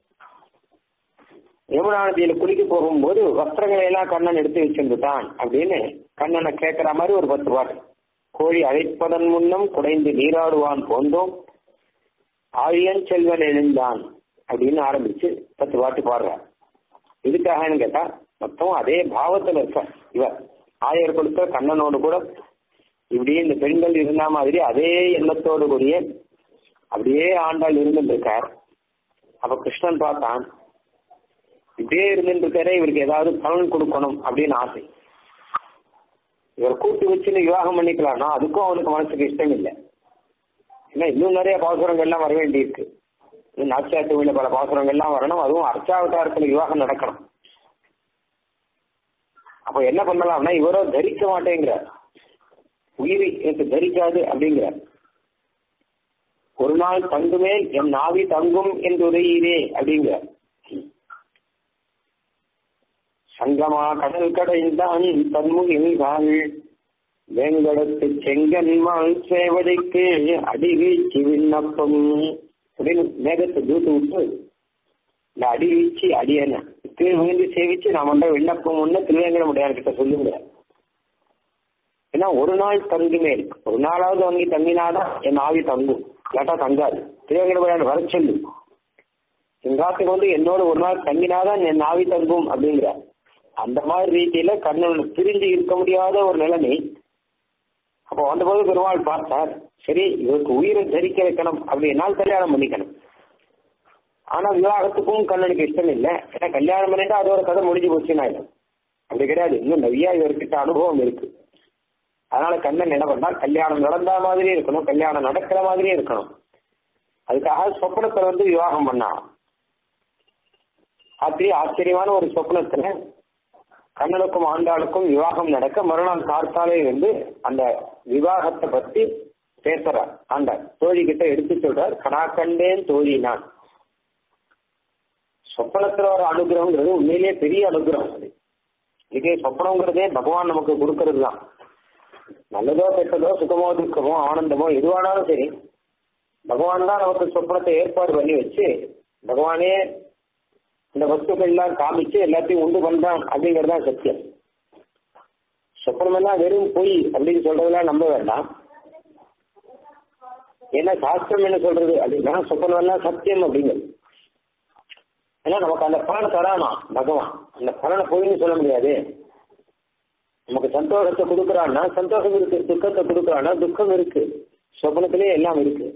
யமுனா நதியில குளிக்க போகும்போது வஸ்திரங்களை எல்லாம் கண்ணன் எடுத்து வச்சிருந்துட்டான் அப்படின்னு கண்ணனை கேட்கிற மாதிரி ஒரு பத்து பாட்டு கோழி அழைப்பதன் முன்னம் குடைந்து நீராடுவான் போந்தோம் ஆழியன் செல்வன் எழுந்தான் அப்படின்னு ஆரம்பிச்சு பத்து பாட்டு பாடுறார் இதுக்காகன்னு கேட்டா மொத்தம் அதே பாவத்துல இருக்க இவர் ஆயர் கொடுத்த கண்ணனோடு கூட இப்படியே இந்த பெண்கள் இருந்த மாதிரி அதே எண்ணத்தோடு கூடிய அப்படியே ஆண்டாள் இருந்துட்டு இருக்கார் அப்ப கிருஷ்ணன் பார்த்தான் இப்படியே இருந்துட்டு இருக்காரே இவருக்கு ஏதாவது பலன் கொடுக்கணும் அப்படின்னு ஆசை இவர் கூட்டு வச்சுன்னு விவாகம் பண்ணிக்கலாம்னா அதுக்கும் அவனுக்கு மனசுக்கு இஷ்டம் இல்லை ஏன்னா இன்னும் நிறைய பாசுரங்கள்லாம் வர வேண்டியிருக்கு இன்னும் நாச்சியாத்துவில பல பாசுரங்கள்லாம் வரணும் அதுவும் அர்ச்சாவதாரத்துல விவாகம் நடக்கணும் அப்போ என்ன பண்ணலாம்னா இவரோ தரிக்க மாட்டேங்கிறார் உயிர் எனக்கு தரிக்காது அப்படிங்கிறார் ஒரு நாள் தங்குமேல் என் நாவி தங்கும் என்று உரையீரே அப்படிங்கிறார் சங்கமா கடல் கடைந்தான் தன்முகில்கால் வேங்கடத்து செங்கன்மால் சேவதைக்கு அடி வீழ்ச்சி விண்ணப்பம் அப்படின்னு மேகத்தை தூத்து விட்டு இந்த அடி வீழ்ச்சி அடியன கீழ் விழுந்து சேவிச்சு நான் பண்ற விண்ணப்பம் ஒண்ணு திருவேங்கட முடியாது கிட்ட சொல்லுங்க ஏன்னா ஒரு நாள் தங்குமே ஒரு நாளாவது வாங்கி தங்கினாதான் என் ஆவி தங்கும் கேட்டா தங்காது திருவேங்கட முடியாது வர சொல்லு எங்காத்துக்கு வந்து என்னோட ஒரு நாள் தங்கினாதான் என் ஆவி தங்கும் அப்படிங்கிற அந்த மாதிரி ரீதியில கண்ணன் பிரிஞ்சு இருக்க முடியாத ஒரு நிலைமை அப்போ வந்தபோது பெருமாள் பார்த்தார் சரி இவருக்கு உயிரை தரிக்க வைக்கணும் அப்படி என்னால் கல்யாணம் பண்ணிக்கணும் ஆனா விவாகத்துக்கும் கண்ணனுக்கு இஷ்டம் இல்லை ஏன்னா கல்யாணம் பண்ணிட்டா அதோட கதை முடிஞ்சு போச்சுன்னு ஆயிடும் அப்படி கிடையாது இன்னும் நிறைய இவர்கிட்ட அனுபவம் இருக்கு அதனால கண்ணன் என்ன பண்ணா கல்யாணம் நடந்த மாதிரியே இருக்கணும் கல்யாணம் நடக்கிற மாதிரியே இருக்கணும் அதுக்காக சொப்னத்துல வந்து விவாகம் பண்ணான் அப்படி ஆச்சரியமான ஒரு சொப்னத்துல கண்ணனுக்கும் ஆண்டாளுக்கும் விவாகம் நடக்க மறுநாள் கார்த்தாலே வந்து அந்த விவாகத்தை பத்தி பேசுறார் ஆண்டாள் தோழி கிட்ட எடுத்து சொல்றார் கடா கண்டேன் தோழி நான் சொப்பனத்துல ஒரு அனுகிரகங்கிறது உண்மையிலேயே பெரிய அனுகிரகம் அது இதே சொப்பனங்கிறதே பகவான் நமக்கு கொடுக்கறது தான் நல்லதோ கெட்டதோ சுகமோ துக்கமோ ஆனந்தமோ எதுவானாலும் சரி பகவான் தான் நமக்கு சொப்பனத்தை ஏற்பாடு பண்ணி வச்சு பகவானே இந்த வஸ்துக்கள் எல்லாம் காமிச்சு எல்லாத்தையும் உண்டு பண்றான் அப்படிங்கறதா சத்தியம் சொப்பனம் எல்லாம் வெறும் பொய் அப்படின்னு சொல்றதெல்லாம் நம்ப வேண்டாம் ஏன்னா சாஸ்திரம் என்ன சொல்றது அப்படின்னா சொப்பனம் எல்லாம் சத்தியம் அப்படிங்கிறது ஏன்னா நமக்கு அந்த பலன் தரானா பகவான் அந்த பலனை பொய்ன்னு சொல்ல முடியாது நமக்கு சந்தோஷத்தை கொடுக்குறான்னா சந்தோஷம் இருக்கு துக்கத்தை கொடுக்குறான்னா துக்கம் இருக்கு சொப்பனத்திலே எல்லாம் இருக்கு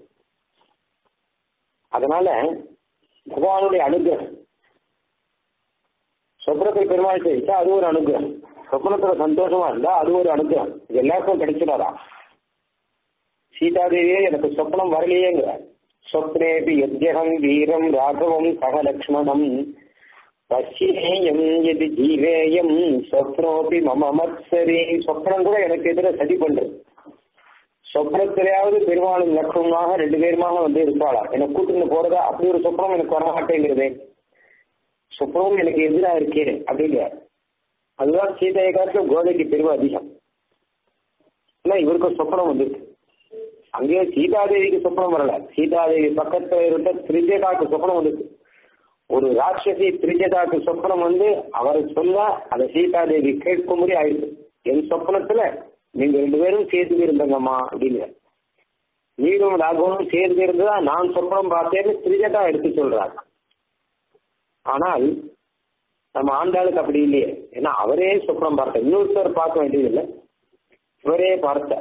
அதனால பகவானுடைய அனுகிரகம் சொப்னத்தில் பெருமாள் செய்தா அது ஒரு அனுகிரகம் சொப்னத்துல சந்தோஷமா இருந்தா அது ஒரு அனுகிரகம் இது எல்லாருக்கும் கிடைச்சிடாதா சீதாதேவியே எனக்கு சொப்னம் வரலையேங்கிறார் சொப்னேபி யத்யகம் வீரம் ராகவம் சக லக்ஷ்மணம் பசியேயம் எது ஜீவேயம் சொப்னோபி மம மத்சரி சொப்னம் கூட எனக்கு எதிர சதி பண்றது சொப்னத்திலேயாவது பெருமாளும் லக்ஷ்மணமாக ரெண்டு பேருமாக வந்து இருப்பாளா எனக்கு கூட்டுன்னு போறதா அப்படி ஒரு சொப்னம் எனக்கு வரமாட்டேங்கிறதே சொப்னம் எனக்கு எதிராக இருக்கே அப்படிங்கிற அதுதான் சீதையை காட்டிலும் கோதைக்கு பெருமை அதிகம் ஆனா இவருக்கு சொப்பனம் வந்துருக்கு அங்கேயே சீதாதேவிக்கு சொப்பனம் வரல சீதாதேவி பக்கத்துல இருந்த திரிஜதாக்கு சொப்பனம் வந்துருக்கு ஒரு ராட்சசி திரிஜதாக்கு சொப்பனம் வந்து அவரை சொல்ல அந்த சீதாதேவி கேட்கும்படி ஆயிடுச்சு என் சொப்பனத்துல நீங்க ரெண்டு பேரும் சேர்ந்து இருந்தங்கம்மா அப்படிங்கிற நீரும் ராகவும் சேர்ந்து இருந்ததா நான் சொப்பனம் பார்த்தேன்னு திரிஜதா எடுத்து சொல்றாரு ஆனால் நம்ம ஆண்டாளுக்கு அப்படி இல்லையே ஏன்னா அவரே சொப்னம் பார்த்த இன்னொருத்தர் பார்க்க வேண்டியதில்லை இவரே பார்த்த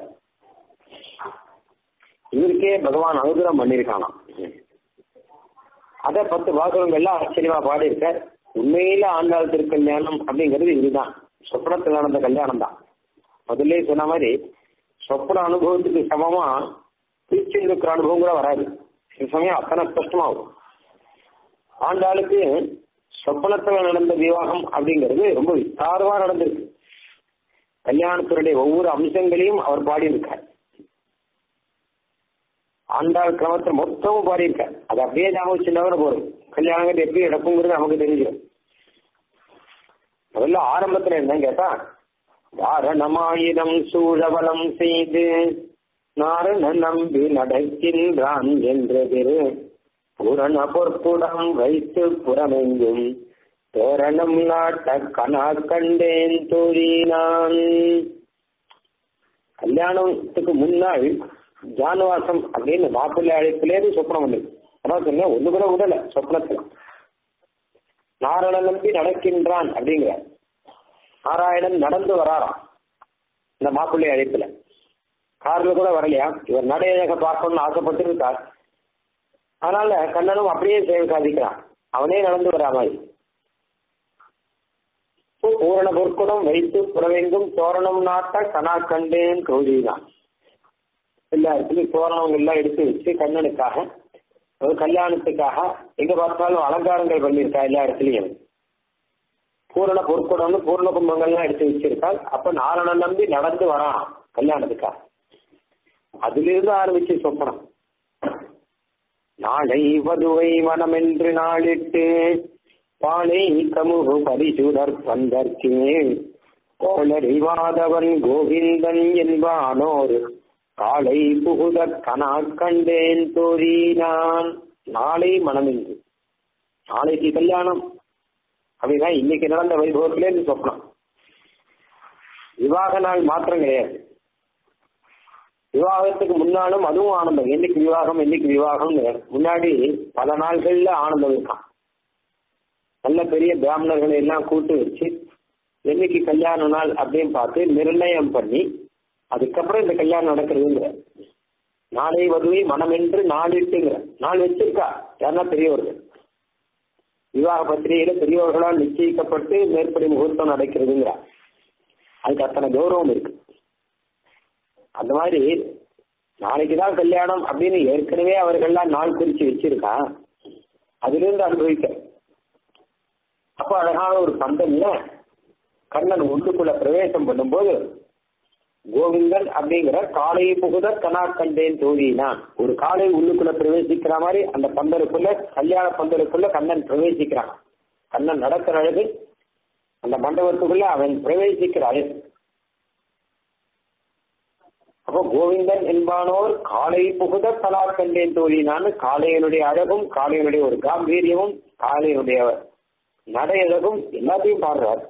இவருக்கே பகவான் அனுகிரகம் பண்ணியிருக்கானாம் அத பத்து பாகவங்கள்லாம் ஆச்சரியமா பாடியிருக்கார் உண்மையில ஆண்டாள் திருக்கல்யாணம் அப்படிங்கிறது இதுதான் சொப்னத்தில் நடந்த கல்யாணம் தான் முதல்ல சொன்ன மாதிரி சொப்ன அனுபவத்துக்கு சமமா திருச்செந்துக்கிற அனுபவம் கூட வராது சில சமயம் அத்தனை ஸ்பஷ்டமாகும் ஆண்டாளுக்கு சொப்பனத்துல நடந்த விவாகம் அப்படிங்கிறது ரொம்ப விஸ்தாரமா நடந்திருக்கு கல்யாணத்தினுடைய ஒவ்வொரு அம்சங்களையும் அவர் பாடியிருக்கார் ஆண்டாள் கிரமத்தை மொத்தமும் பாடியிருக்கார் அது அப்படியே ஞாபகம் சின்னவர போறோம் கல்யாணங்கிறது எப்படி நடக்குங்கிறது நமக்கு தெரிஞ்சிடும் முதல்ல ஆரம்பத்துல என்னன்னு கேட்டா வாரணமாயிரம் சூழவலம் செய்து நாரண நம்பி நடக்கின்றான் என்றது புரண பொற்புடம் வைத்து புறமெங்கும் தோரணம் நாட்ட கனா கண்டேன் தோழி நான் கல்யாணத்துக்கு முன்னாள் ஜானவாசம் அப்படின்னு மாப்பிள்ளை அழைப்பிலேருந்து சொப்னம் வந்தது அதான் சொன்னேன் ஒண்ணு கூட விடல சொப்னத்துல நாராயணன் நம்பி நடக்கின்றான் அப்படிங்கிற நாராயணன் நடந்து வராராம் இந்த மாப்பிள்ளை அழைப்புல கார்ல கூட வரலையா இவர் நடையழக பார்க்கணும்னு ஆசைப்பட்டு இருக்கார் அதனால கண்ணனும் அப்படியே சேவை சாதிக்கிறான் அவனே நடந்து வரா மாதிரி பூரண பொற்குடம் வைத்து புறவெங்கும் தோரணம் நாட்ட கனா கண்டேன் கௌரிதான் எல்லா இடத்துலயும் தோரணம் எல்லாம் எடுத்து வச்சு கண்ணனுக்காக ஒரு கல்யாணத்துக்காக எங்க பார்த்தாலும் அலங்காரங்கள் பண்ணியிருக்கா எல்லா இடத்துலயும் பூரண பொற்குடம்னு பூர்ண கும்பங்கள்லாம் எடுத்து வச்சிருக்காள் அப்ப நாரணன் நம்பி நடந்து வரான் கல்யாணத்துக்காக அதிலிருந்து ஆரம்பிச்சு சொப்பனம் நாளை வதுவை மனமென்று நாளிட்டு பானை கமுகு பரிசுடர் பந்தற்கே கோளறிவாதவன் கோவிந்தன் என்பானோர் காலை புகுத கனா கண்டேன் தோழி நான் நாளை மனமென்று நாளைக்கு கல்யாணம் அப்படின்னா இன்னைக்கு நடந்த வைபவத்திலே இருந்து சொப்பனம் விவாக நாள் மாத்திரம் கிடையாது விவாகத்துக்கு முன்னாலும் அதுவும் ஆனந்தம் என்னைக்கு விவாகம் என்னைக்கு விவாகம் முன்னாடி பல நாள்கள்ல ஆனந்தம் இருக்கான் நல்ல பெரிய பிராமணர்களை எல்லாம் கூட்டு வச்சு என்னைக்கு கல்யாண நாள் அப்படின்னு பார்த்து நிர்ணயம் பண்ணி அதுக்கப்புறம் இந்த கல்யாணம் நடக்கிறதுங்கிற நாளை வதுவை மனமென்று நாளிட்டுங்கிற நாள் வச்சிருக்கா யாருன்னா பெரியவர்கள் விவாக பத்திரிகையில பெரியவர்களால் நிச்சயிக்கப்பட்டு மேற்படி முகூர்த்தம் நடக்கிறதுங்கிற அதுக்கு அத்தனை கௌரவம் இருக்கு அந்த மாதிரி நாளைக்கு தான் கல்யாணம் அப்படின்னு ஏற்கனவே அவர்கள்லாம் நாள் குறிச்சு வச்சிருக்கா அதிலிருந்து அனுபவிக்க அப்போ அழகான ஒரு பந்தல்ல கண்ணன் உள்ளுக்குள்ள பிரவேசம் பண்ணும்போது கோவிந்தன் அப்படிங்கிற காலை புகுத கனா கண்டேன் தோழினான் ஒரு காலை உள்ளுக்குள்ள பிரவேசிக்கிற மாதிரி அந்த பந்தலுக்குள்ள கல்யாண பந்தலுக்குள்ள கண்ணன் பிரவேசிக்கிறான் கண்ணன் நடக்கிற அழகு அந்த மண்டபத்துக்குள்ள அவன் பிரவேசிக்கிற அழகு அப்போ கோவிந்தன் என்பானோர் காலை புகுத கலா கண்டேன் தோழினான் காளையனுடைய அழகும் காளையனுடைய ஒரு காம்பீரியமும் காளையனுடைய நடையழகும் எல்லாத்தையும் பாடுறார்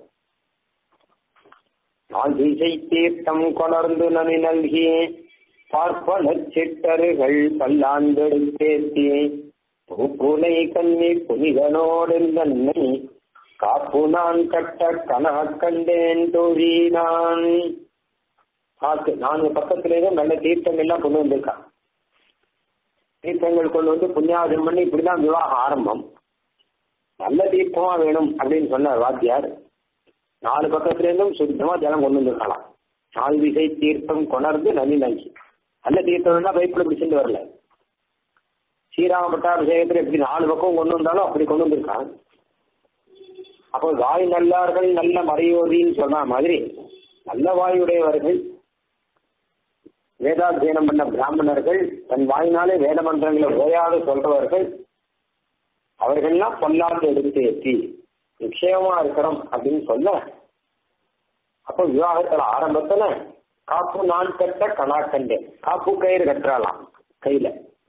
நான் திசை தீர்த்தம் கொணர்ந்து நனி நல்கி பார்ப்பன சிட்டர்கள் பல்லாண்டெடுத்தேத்தி பூப்புனை கண்ணி புனிதனோடு தன்னை காப்பு நான் கட்ட கனா கண்டேன் தோழி நான் பார்த்து நான்கு பக்கத்திலேயே நல்ல தீர்த்தங்கள் எல்லாம் கொண்டு வந்திருக்கான் தீர்த்தங்கள் கொண்டு வந்து புண்ணியாதம் பண்ணி இப்படிதான் விவாகம் ஆரம்பம் நல்ல தீர்த்தமா வேணும் அப்படின்னு சொன்னார் வாத்தியார் நாலு பக்கத்திலேருந்தும் சுத்தமா ஜலம் கொண்டு வந்துருக்கலாம் நாலு திசை தீர்த்தம் கொணர்ந்து நனி நஞ்சி நல்ல தீர்த்தம்னா பைப்பில் பிடிச்சிட்டு வரல ஸ்ரீராம பட்டாபிஷேகத்தில் எப்படி நாலு பக்கம் கொண்டு வந்தாலும் அப்படி கொண்டு வந்திருக்கான் அப்போ வாய் நல்லார்கள் நல்ல மறையோதின்னு சொன்ன மாதிரி நல்ல வாயுடையவர்கள் வேதாத்தியனம் பண்ண பிராமணர்கள் தன் வாயினாலே வேத மந்திரங்களை ஓயாது சொல்றவர்கள் அவர்கள்லாம் பொல்லாண்டு எடுத்து ஏற்றி நிச்சயமா இருக்கிறோம் அப்படின்னு சொல்ல அப்போ விவாகத்துல ஆரம்பத்துல காப்பு நான் கட்ட கணா கண்டேன் காப்பு கயிறு கட்டுறாளாம் கையில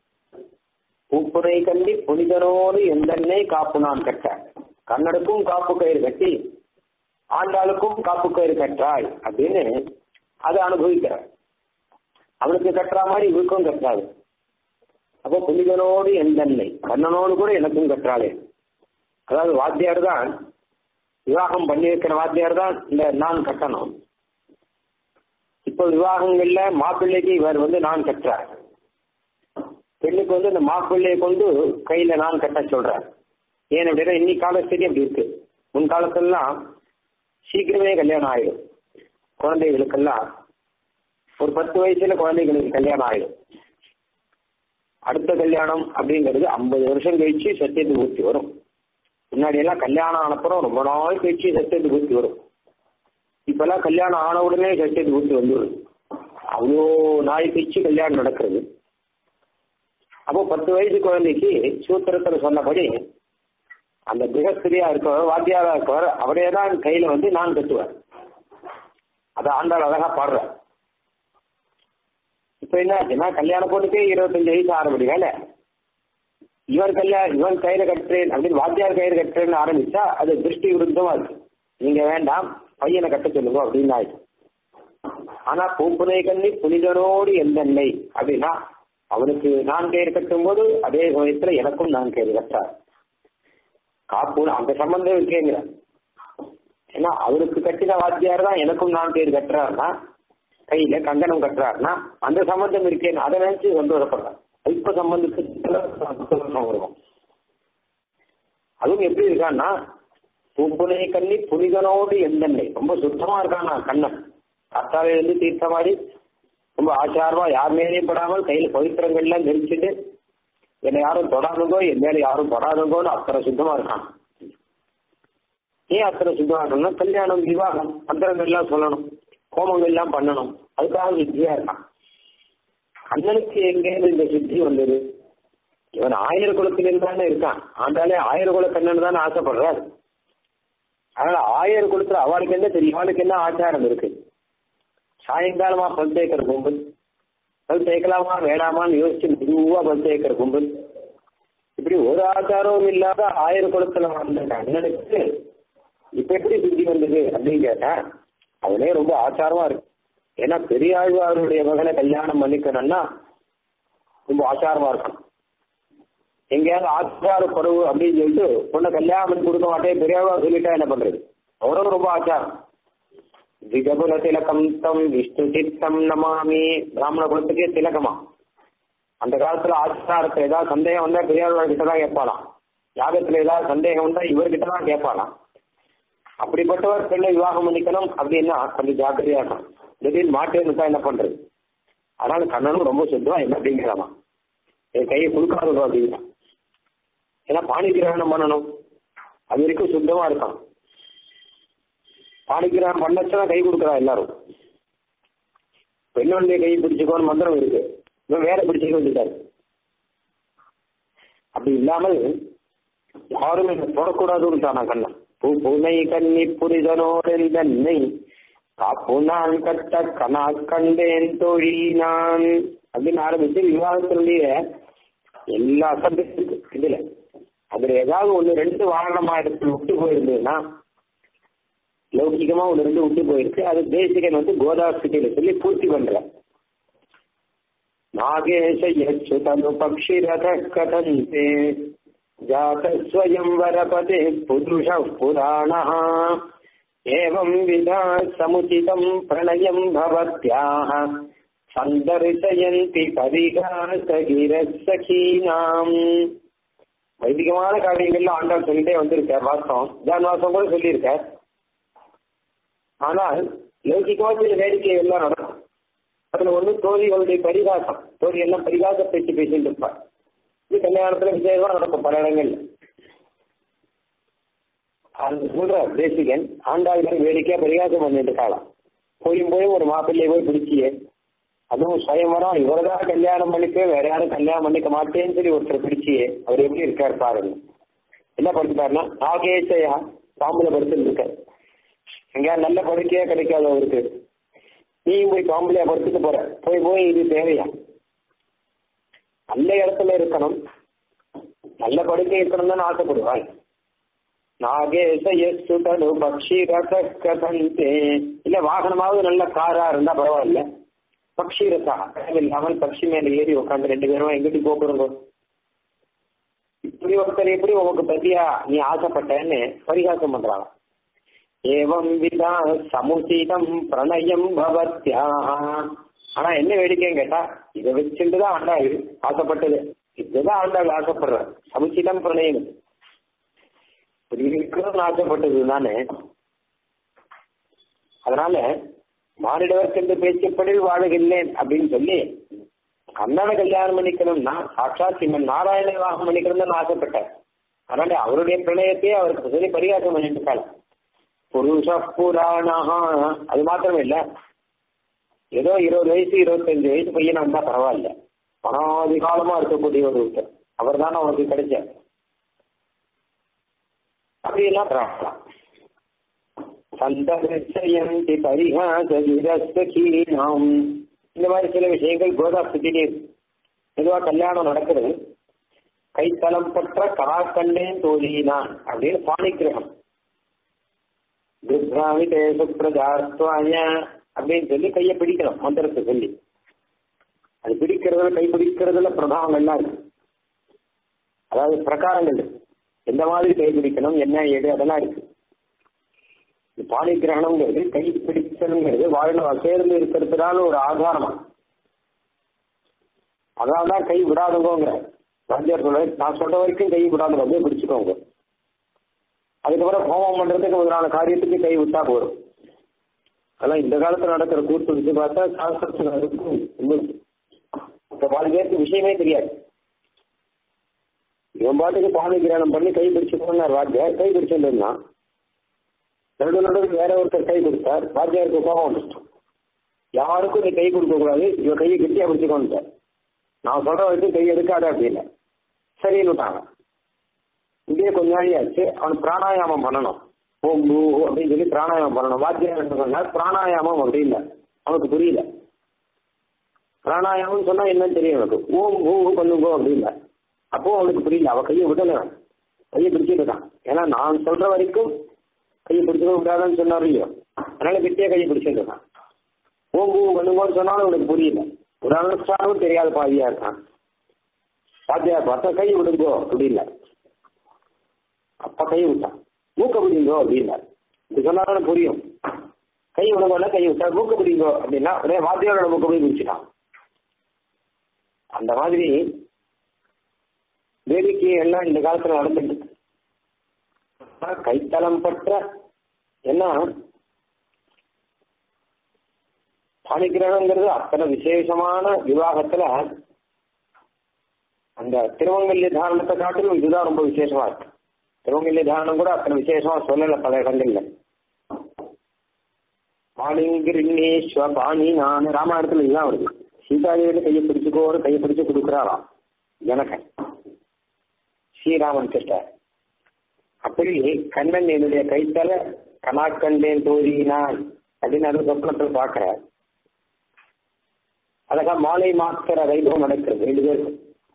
பூப்புனை கண்டி புனிதனோடு எந்தென்னை காப்பு நான் கட்ட கண்ணனுக்கும் காப்பு கயிறு கட்டி ஆண்டாளுக்கும் காப்பு கயிறு கட்டாய் அப்படின்னு அதை அனுபவிக்கிறார் அவனுக்கு கட்டுற மாதிரி இவருக்கும் கட்டாது அப்போ புனிதனோடு எந்தென்னை கண்ணனோடு கூட எனக்கும் கற்றாளே அதாவது வாத்தியார் தான் விவாகம் பண்ணியிருக்கிற வாத்தியார் தான் இந்த நான் கட்டணும் இப்போ விவாகங்கள்ல மாப்பிள்ளைக்கு இவர் வந்து நான் கட்டுறார் பெண்ணுக்கு வந்து இந்த மாப்பிள்ளையை கொண்டு கையில நான் கட்ட சொல்றார் ஏன் அப்படின்னா இன்னைக்கு காலஸ்தேதி அப்படி இருக்கு முன் காலத்துலலாம் சீக்கிரமே கல்யாணம் ஆயிடும் குழந்தைகளுக்கெல்லாம் ஒரு பத்து வயசுல குழந்தைகளுக்கு கல்யாணம் ஆயிடும் அடுத்த கல்யாணம் அப்படிங்கிறது ஐம்பது வருஷம் கழிச்சு சத்தியத்து பூர்த்தி வரும் முன்னாடி எல்லாம் கல்யாணம் ஆனப்புறம் ரொம்ப நாள் கழிச்சு சத்தியத்து பூர்த்தி வரும் இப்பெல்லாம் கல்யாணம் ஆன உடனே சத்தியத்து பூர்த்தி வந்துடும் அவ்வளோ நாள் கழிச்சு கல்யாணம் நடக்கிறது அப்போ பத்து வயசு குழந்தைக்கு சூத்திரத்தில் சொன்னபடி அந்த கிரகஸ்திரியா இருக்கவர் வாத்தியாரா இருக்கவர் அவரே தான் கையில வந்து நான் கட்டுவார் அதை ஆண்டாள் அழகா பாடுறார் இப்ப என்ன ஆச்சுன்னா கல்யாண பொண்ணுக்கே இருபத்தஞ்சு வயசு ஆரம்பி வேலை இவர் கல்யாணம் இவன் கயிறு கட்டுறேன் அப்படின்னு வாத்தியார் கயிறு கட்டுறேன்னு ஆரம்பிச்சா அது திருஷ்டி விருத்தமா இருக்கு நீங்க வேண்டாம் பையனை கட்ட சொல்லுங்க அப்படின்னு ஆயிடுச்சு ஆனா பூப்புனை கண்ணி புனிதனோடு எந்தென்னை அப்படின்னா அவனுக்கு நான் கயிறு கட்டும் போது அதே சமயத்துல எனக்கும் நான் கயிறு கட்டார் காப்பு அந்த சம்பந்தம் இருக்கேங்கிற ஏன்னா அவருக்கு கட்டின வாத்தியார் தான் எனக்கும் நான் கயிறு கட்டுறாருன்னா கையில கங்கணம் கட்டுறாருன்னா அந்த சம்பந்தம் இருக்கேன்னு அதை நினைச்சு சந்தோஷப்படுறேன் அல்ப சம்பந்தத்துக்கு சந்தோஷம் வருவோம் அதுவும் எப்படி இருக்கான்னா பூப்புனை கண்ணி புனிதனோடு எந்தெண்ணை ரொம்ப சுத்தமா இருக்கானா கண்ணன் காத்தால இருந்து தீர்த்த மாதிரி ரொம்ப ஆச்சாரமா யார் மேலேயும் படாமல் கையில பவித்திரங்கள்லாம் தெரிச்சுட்டு என்னை யாரும் தொடாதுங்கோ என் மேல யாரும் தொடாதுங்கோன்னு அத்தனை சுத்தமா இருக்கான் ஏன் அத்தனை சுத்தமா இருக்கணும்னா கல்யாணம் விவாகம் மந்திரங்கள்லாம் சொல்லணும் ஹோமங்கள்லாம் பண்ணணும் அதுக்காக வித்தியா இருக்கான் கண்ணனுக்கு எங்கேருந்து இந்த சித்தி வந்தது இவன் ஆயிரம் குலத்திலிருந்து தானே இருக்கான் ஆண்டாலே ஆயிரம் குல கண்ணன் தானே ஆசைப்படுறார் அதனால ஆயிரம் குலத்துல அவளுக்கு என்ன தெரியும் அவளுக்கு என்ன ஆச்சாரம் இருக்கு சாயங்காலமா பல் தேய்க்கிற கும்பல் பல் தேய்க்கலாமா வேணாமான்னு யோசிச்சு மெதுவா பல் தேய்க்கிற கும்பல் இப்படி ஒரு ஆச்சாரமும் இல்லாத ஆயிரம் குலத்துல வந்த கண்ணனுக்கு இப்ப எப்படி சித்தி வந்தது அப்படின்னு கேட்டா அவனே ரொம்ப ஆச்சாரமா இருக்கு ஏன்னா பெரியாழ்வாருடைய மகனை கல்யாணம் பண்ணிக்கணும்னா ரொம்ப ஆச்சாரமா இருக்கும் எங்கேயாவது ஆச்சார பருவு அப்படின்னு சொல்லிட்டு பொண்ணை கல்யாணம் பண்ணி கொடுக்க மாட்டேன் பெரியாழ்வார் சொல்லிட்டா என்ன பண்றது அவரும் ரொம்ப ஆச்சாரம் திகபுல திலகம் தம் விஷ்ணு சித்தம் நமாமி பிராமண குலத்துக்கே திலகமா அந்த காலத்துல ஆச்சாரத்துல ஏதாவது சந்தேகம் வந்தா பெரியாழ்வார் கிட்ட தான் கேட்பாளாம் யாகத்துல ஏதாவது சந்தேகம் வந்தா இவர்கிட்ட தான் கேட்பாளாம் அப்படிப்பட்டவர் பெண்ணை விவாகம் பண்ணிக்கணும் அப்படின்னா கொஞ்சம் ஜாக்கிரதையா இருக்கணும் திடீர்னு மாட்டேன்னு என்ன பண்றது அதனால கண்ணனும் ரொம்ப சுத்தமா என்ன அப்படிங்கிறாமா என் கையை கொடுக்காதோ அப்படின்னா ஏன்னா பாணி கிரகணம் பண்ணணும் அது வரைக்கும் சுத்தமா இருக்கான் பாணி கிரகணம் பண்ணச்சுன்னா கை கொடுக்குறா எல்லாரும் பெண்ணுடைய கை பிடிச்சுக்கோன்னு மந்திரம் இருக்கு இவன் வேலை பிடிச்சிக்க வேண்டியதாரு அப்படி இல்லாமல் யாரும் என்ன தொடக்கூடாதுன்னு தானா கண்ணன் பூ புனை கன்னி புரிதனோடென்னை காப்புனான் கட்ட கனா கண்டேன் தோழி நான் அப்படின்னு ஆரம்பிச்சு விவாதத்தினுடைய எல்லா சப்ஜெக்ட் இதுல அதுல ஏதாவது ஒண்ணு ரெண்டு வாரணமா இடத்துல விட்டு போயிருந்ததுன்னா லௌகிகமா ஒண்ணு ரெண்டு விட்டு போயிருக்கு அது தேசிகன் வந்து கோதாஸ்தியில சொல்லி பூர்த்தி பண்ற நாகேஷ யச்சுதனு பக்ஷிரத கதந்தே ஜாதஸ்வயம் வரபதே புருஷ புராணः एवं विधा समुचितं प्रणयं भवत्याः சந்தரிசயந்தி பரிகாசகிரசகீனாம் வைதிகமான காரியங்கள்ல ஆண்டாள் சொல்லிட்டே வந்திருக்கார் வாசம் ஜான் வாசம் கூட சொல்லியிருக்கார் ஆனால் லௌகிகமா சில வேடிக்கை எல்லாம் நடக்கும் அதுல ஒண்ணு தோழிகளுடைய பரிகாசம் தோழி எல்லாம் பரிகாச பேச்சு பேசிட்டு இருப்பார் இது கல்யாணத்துல விஜயமா நடக்கும் பல இடங்கள்ல அது சொல்ற தேசிகன் ஆண்டாள் வேடிக்கையா பரிகாசம் பண்ணிட்டு இருக்காளாம் போயும் போய் ஒரு மாப்பிள்ளையை போய் பிடிச்சியே அதுவும் சுயம்பரம் இவர்தான் கல்யாணம் பண்ணிக்க வேற யாரும் கல்யாணம் பண்ணிக்க மாட்டேன்னு சொல்லி ஒருத்தர் பிடிச்சியே அவர் எப்படி இருக்காரு பாருங்க என்ன பண்ணிட்டாருன்னா நாகேசையா பாம்புல படுத்துட்டு இருக்காரு எங்கேயா நல்ல படுக்கையா கிடைக்காது அவருக்கு நீயும் போய் பாம்புலையா படுத்துட்டு போற போய் போய் இது தேவையா நல்ல இடத்துல இருக்கணும் நல்ல படுக்கை இருக்கணும் தான் ஆசைப்படுவாள் நாகேச எஸ்துதனு பக்ஷி ரத கதந்தே இல்ல வாகனமாவது நல்ல காரா இருந்தா பரவாயில்ல பக்ஷி ரசா இல்லாமல் பக்ஷி மேல ஏறி உட்காந்து ரெண்டு பேரும் எங்கிட்டு போகிறோங்க இப்படி ஒருத்தர் எப்படி உனக்கு பத்தியா நீ ஆசைப்பட்டேன்னு பரிகாசம் பண்றாங்க ஏவம் விதா சமுச்சிதம் பிரணயம் பவத்யா ஆனா என்ன வேடிக்கைன்னு கேட்டா இதை வச்சுட்டு தான் ஆண்டாள் ஆசைப்பட்டது இதுதான் ஆண்டாள் ஆசைப்படுற சமுச்சிதம் பிரணயம் இப்படி இருக்கணும்னு ஆசைப்பட்டது தானே அதனால மானிடவர்க்கென்று பேச்சப்படி வாழுகின்றேன் அப்படின்னு சொல்லி கண்ணனை கல்யாணம் பண்ணிக்கணும்னா சாட்சாத் சிம்மன் நாராயண விவாகம் பண்ணிக்கணும்னு ஆசைப்பட்டார் அதனால அவருடைய பிரணயத்தையே அவருக்கு சொல்லி பரிகாசம் பண்ணிட்டு இருக்காள் புருஷ புராணா அது மாத்திரம் இல்ல ஏதோ இருபது வயசு இருபத்தஞ்சு வயசு பையனா இருந்தா பரவாயில்ல பணாதி காலமா இருக்கக்கூடிய ஒரு ஒருத்தர் அவர் தானே அவருக்கு கிடைச்சார் அப்படியெல்லாம் பரவாயில்ல சந்தரிசயந்தி பரிகாசீனாம் இந்த மாதிரி சில விஷயங்கள் கோதாஸ்திலே மெதுவா கல்யாணம் நடக்கிறது கைத்தலம் பற்ற கராக்கண்டேன் தோழினான் அப்படின்னு பாணிக்கிரகம் துர்காமி தேச பிரஜாத்வாய அப்படின்னு சொல்லி கையை பிடிக்கணும் மந்திரத்தை சொல்லி அது பிடிக்கிறதுல கை பிடிக்கிறதுல பிரபாவங்கள்லாம் இருக்கு அதாவது பிரகாரங்கள் எந்த மாதிரி கை பிடிக்கணும் என்ன ஏது அதெல்லாம் இருக்கு பாணி கிரகணம்ங்கிறது கை பிடிச்சதுங்கிறது வாழ்ல சேர்ந்து இருக்கிறதுனால ஒரு ஆதாரமா அதனால்தான் கை விடாதுங்கோங்கிற வாத்தியார் சொல்ல நான் சொல்ற வரைக்கும் கை விடாதுங்க அப்படியே பிடிச்சுக்கோங்க அதுக்கப்புறம் ஹோமம் பண்றதுக்கு முதலான காரியத்துக்கு கை விட்டா போதும் அதெல்லாம் இந்த காலத்துல நடக்கிற கூத்து வச்சு பார்த்தா சாஸ்திரத்துல இருக்கும் இப்ப பாதி பேருக்கு விஷயமே தெரியாது இவன் பாட்டுக்கு பாணி கிரகணம் பண்ணி கை பிடிச்சுக்கோன்னார் வாத்தியார் கை பிடிச்சிருந்தான் நடு நடுவில் வேற ஒருத்தர் கை கொடுத்தார் வாத்தியாருக்கு கோபம் வந்துச்சு யாருக்கும் நீ கை கொடுக்க கூடாது இவன் கையை கெட்டியா பிடிச்சுக்கோன்ட்டார் நான் சொல்ற வரைக்கும் கை எடுக்காத அப்படின்னு சரின்னு விட்டாங்க இப்படியே கொஞ்ச நாளி ஆச்சு அவன் பிராணாயாமம் பண்ணணும் ஓம் பூ அப்படின்னு சொல்லி பிராணாயாமம் பண்ணணும் வாத்தியம் சொன்னா பிராணாயாமம் அப்படி இல்லை அவனுக்கு புரியல பிராணாயாமம் சொன்னா என்னன்னு தெரியும் எனக்கு ஓம் பூ பண்ணுங்கோ அப்படின்ல அப்போ அவனுக்கு புரியல அவ கையை விடல கையை பிடிச்சிட்டு இருக்கான் ஏன்னா நான் சொல்ற வரைக்கும் கையை பிடிச்சிக்க விடாதான்னு சொன்னார் இல்லையோ அதனால கிட்டே கையை பிடிச்சிட்டு இருக்கான் ஓம் பூ பண்ணுங்கோன்னு சொன்னாலும் அவனுக்கு புரியல ஒரு அனுஷ்டானமும் தெரியாத பாதியா இருக்கான் பாத்தியா பார்த்தா கை விடுங்கோ அப்படின்ல அப்ப கை விட்டான் மூக்க பிடிங்கோ அப்படின்னா இது சொன்னாலும் புரியும் கை விடுங்கோன்னா கை விட்டா மூக்க பிடிங்கோ அப்படின்னா உடனே வாத்தியாரோட மூக்க போய் பிடிச்சிட்டான் அந்த மாதிரி வேடிக்கை எல்லாம் இந்த காலத்துல நடந்துட்டு இருக்கு. ஆனா கைத்தலம் பற்ற என்ன பாணிகிரகங்கிறது அத்தனை விசேஷமான விவாகத்துல அந்த திருவங்கல்ய தாரணத்தை காட்டிலும் இதுதான் ரொம்ப விசேஷமா இருக்கு திருவங்கல்ய தாரணம் கூட அத்தனை விசேஷமா சொல்லல பல இடங்கள்ல பாணிங்கிரிணேஸ்வ பாணி நான் ராமாயணத்துல இதுதான் வருது சீதாதேவி கையை பிடிச்சுக்கோன்னு கையை பிடிச்சு கொடுக்குறாராம் ஜனகன் ஸ்ரீராமன் கிட்ட அப்படி கண்ணன் என்னுடைய கைத்தல கனாக்கண்டேன் தோழினான் அப்படின்னு அது சொப்னத்தில் பார்க்கிறார் அழகா மாலை மாத்திர வைபவம் நடக்கிறது ரெண்டு பேருக்கும்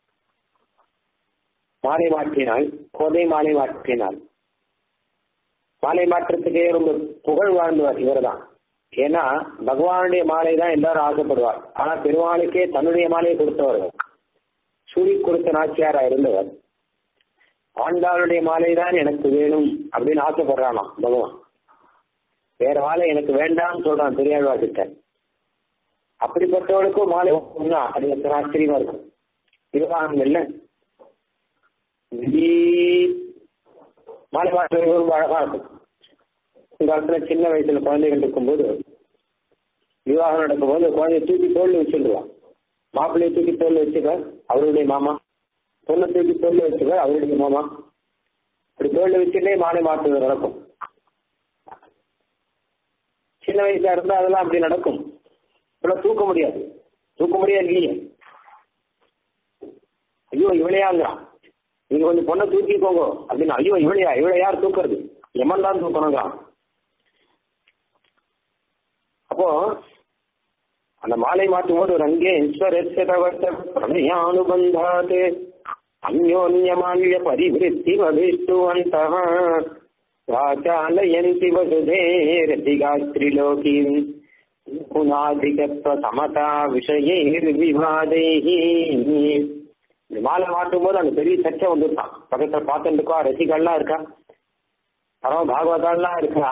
மாலை மாற்றினால் கோதை மாலை மாற்றினால் மாலை மாற்றத்துக்கே ரொம்ப புகழ் வாழ்ந்தவர் இவர் தான் ஏன்னா பகவானுடைய மாலை தான் எல்லாரும் ஆசைப்படுவார் ஆனா பெருமாளுக்கே தன்னுடைய மாலையை கொடுத்தவர்கள் சூரி கொடுத்த நாச்சியாரா இருந்தவர் ஆண்டாளுடைய மாலை தான் எனக்கு வேணும் அப்படின்னு ஆசைப்படுறானாம் பகவான் வேற மாலை எனக்கு வேண்டாம்னு சொல்றான் பெரியாழ்வா கிட்ட அப்படிப்பட்டவளுக்கும் மாலை ஒண்ணா அது எத்தனை ஆச்சரியமா இருக்கும் விவகாரங்கள்ல திடீர் மாலை மாற்றம் ரொம்ப அழகா இருக்கும் இந்த காலத்துல சின்ன வயசுல குழந்தைகள் இருக்கும்போது விவாகம் நடக்கும்போது குழந்தைய தூக்கி தோல்ல வச்சுருவான் மாப்பிள்ளையை தூக்கி தோல்ல வச்சுக்க அவருடைய மாமா பொண்ணை தூக்கி தோல்ல வச்சுக்க அவருடைய மாமா இப்படி தோல்ல வச்சுட்டே மாலை மாற்றுவது நடக்கும் சின்ன வயசுல இருந்தா அதெல்லாம் அப்படி நடக்கும் இப்பெல்லாம் தூக்க முடியாது தூக்க முடியாது இல்லையே ஐயோ இவளையாங்கிறான் நீங்க கொஞ்சம் பொண்ணை தூக்கிக்கோங்க அப்படின்னு ஐயோ இவளையா இவளை யார் தூக்குறது எமன் தான் தூக்கணுங்கிறான் அப்போ அந்த மாலை மாற்றும் போது ரங்கே பிரணயானுபந்தாத் அந்யோன்யமால்ய பரிவிருத்தி வதிஷ்டுவந்த வாச்சாலயந்தி வசுதே ரதிகா ஸ்திரிலோகீம் குணாதிகத்வ சமதா விஷயேர் விவாதைஹி இந்த மாலை மாட்டும் போது அந்த பெரிய சர்ச்சை வந்துருக்கான் பக்கத்துல பார்த்துட்டு இருக்கா ரசிகள்லாம் இருக்கா பரவ பாகவதாலாம் இருக்கா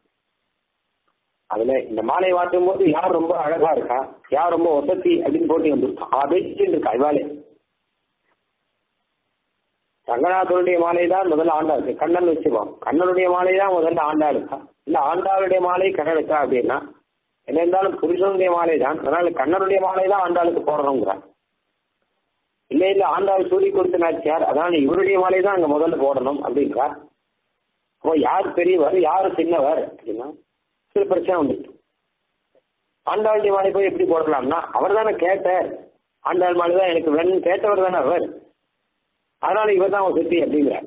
அதுல இந்த மாலை வாட்டும் போது யார் ரொம்ப அழகா இருக்கா யார் ரொம்ப வசதி அப்படின்னு போட்டி வந்துருக்கான் அவ பேசிட்டு இருக்கா இவாளே ரங்கநாதனுடைய மாலை தான் முதல்ல ஆண்டா இருக்கு கண்ணன் வச்சுப்போம் கண்ணனுடைய மாலை தான் முதல்ல ஆண்டா இருக்கா இல்ல ஆண்டாளுடைய மாலை கண்ணனுக்கா அப்படின்னா என்ன இருந்தாலும் புருஷனுடைய மாலை தான் அதனால கண்ணனுடைய மாலை தான் ஆண்டாளுக்கு போடணுங்கிறான் இல்ல இல்ல ஆண்டாள் சூரி கொடுத்த நாச்சியார் அதனால இவருடைய மாலை தான் அங்க முதல்ல போடணும் அப்படிங்கிறார் அப்போ யார் பெரியவர் யார் சின்னவர் அப்படின்னா சில பிரச்சனை வந்துட்டு ஆண்டாளுடைய மாலை போய் எப்படி போடலாம்னா அவர் தானே கேட்டார் ஆண்டாள் மாலை தான் எனக்கு வேணும்னு கேட்டவர் தானே அவர் அதனால இவர் தான் சுத்தி அப்படிங்கிறார்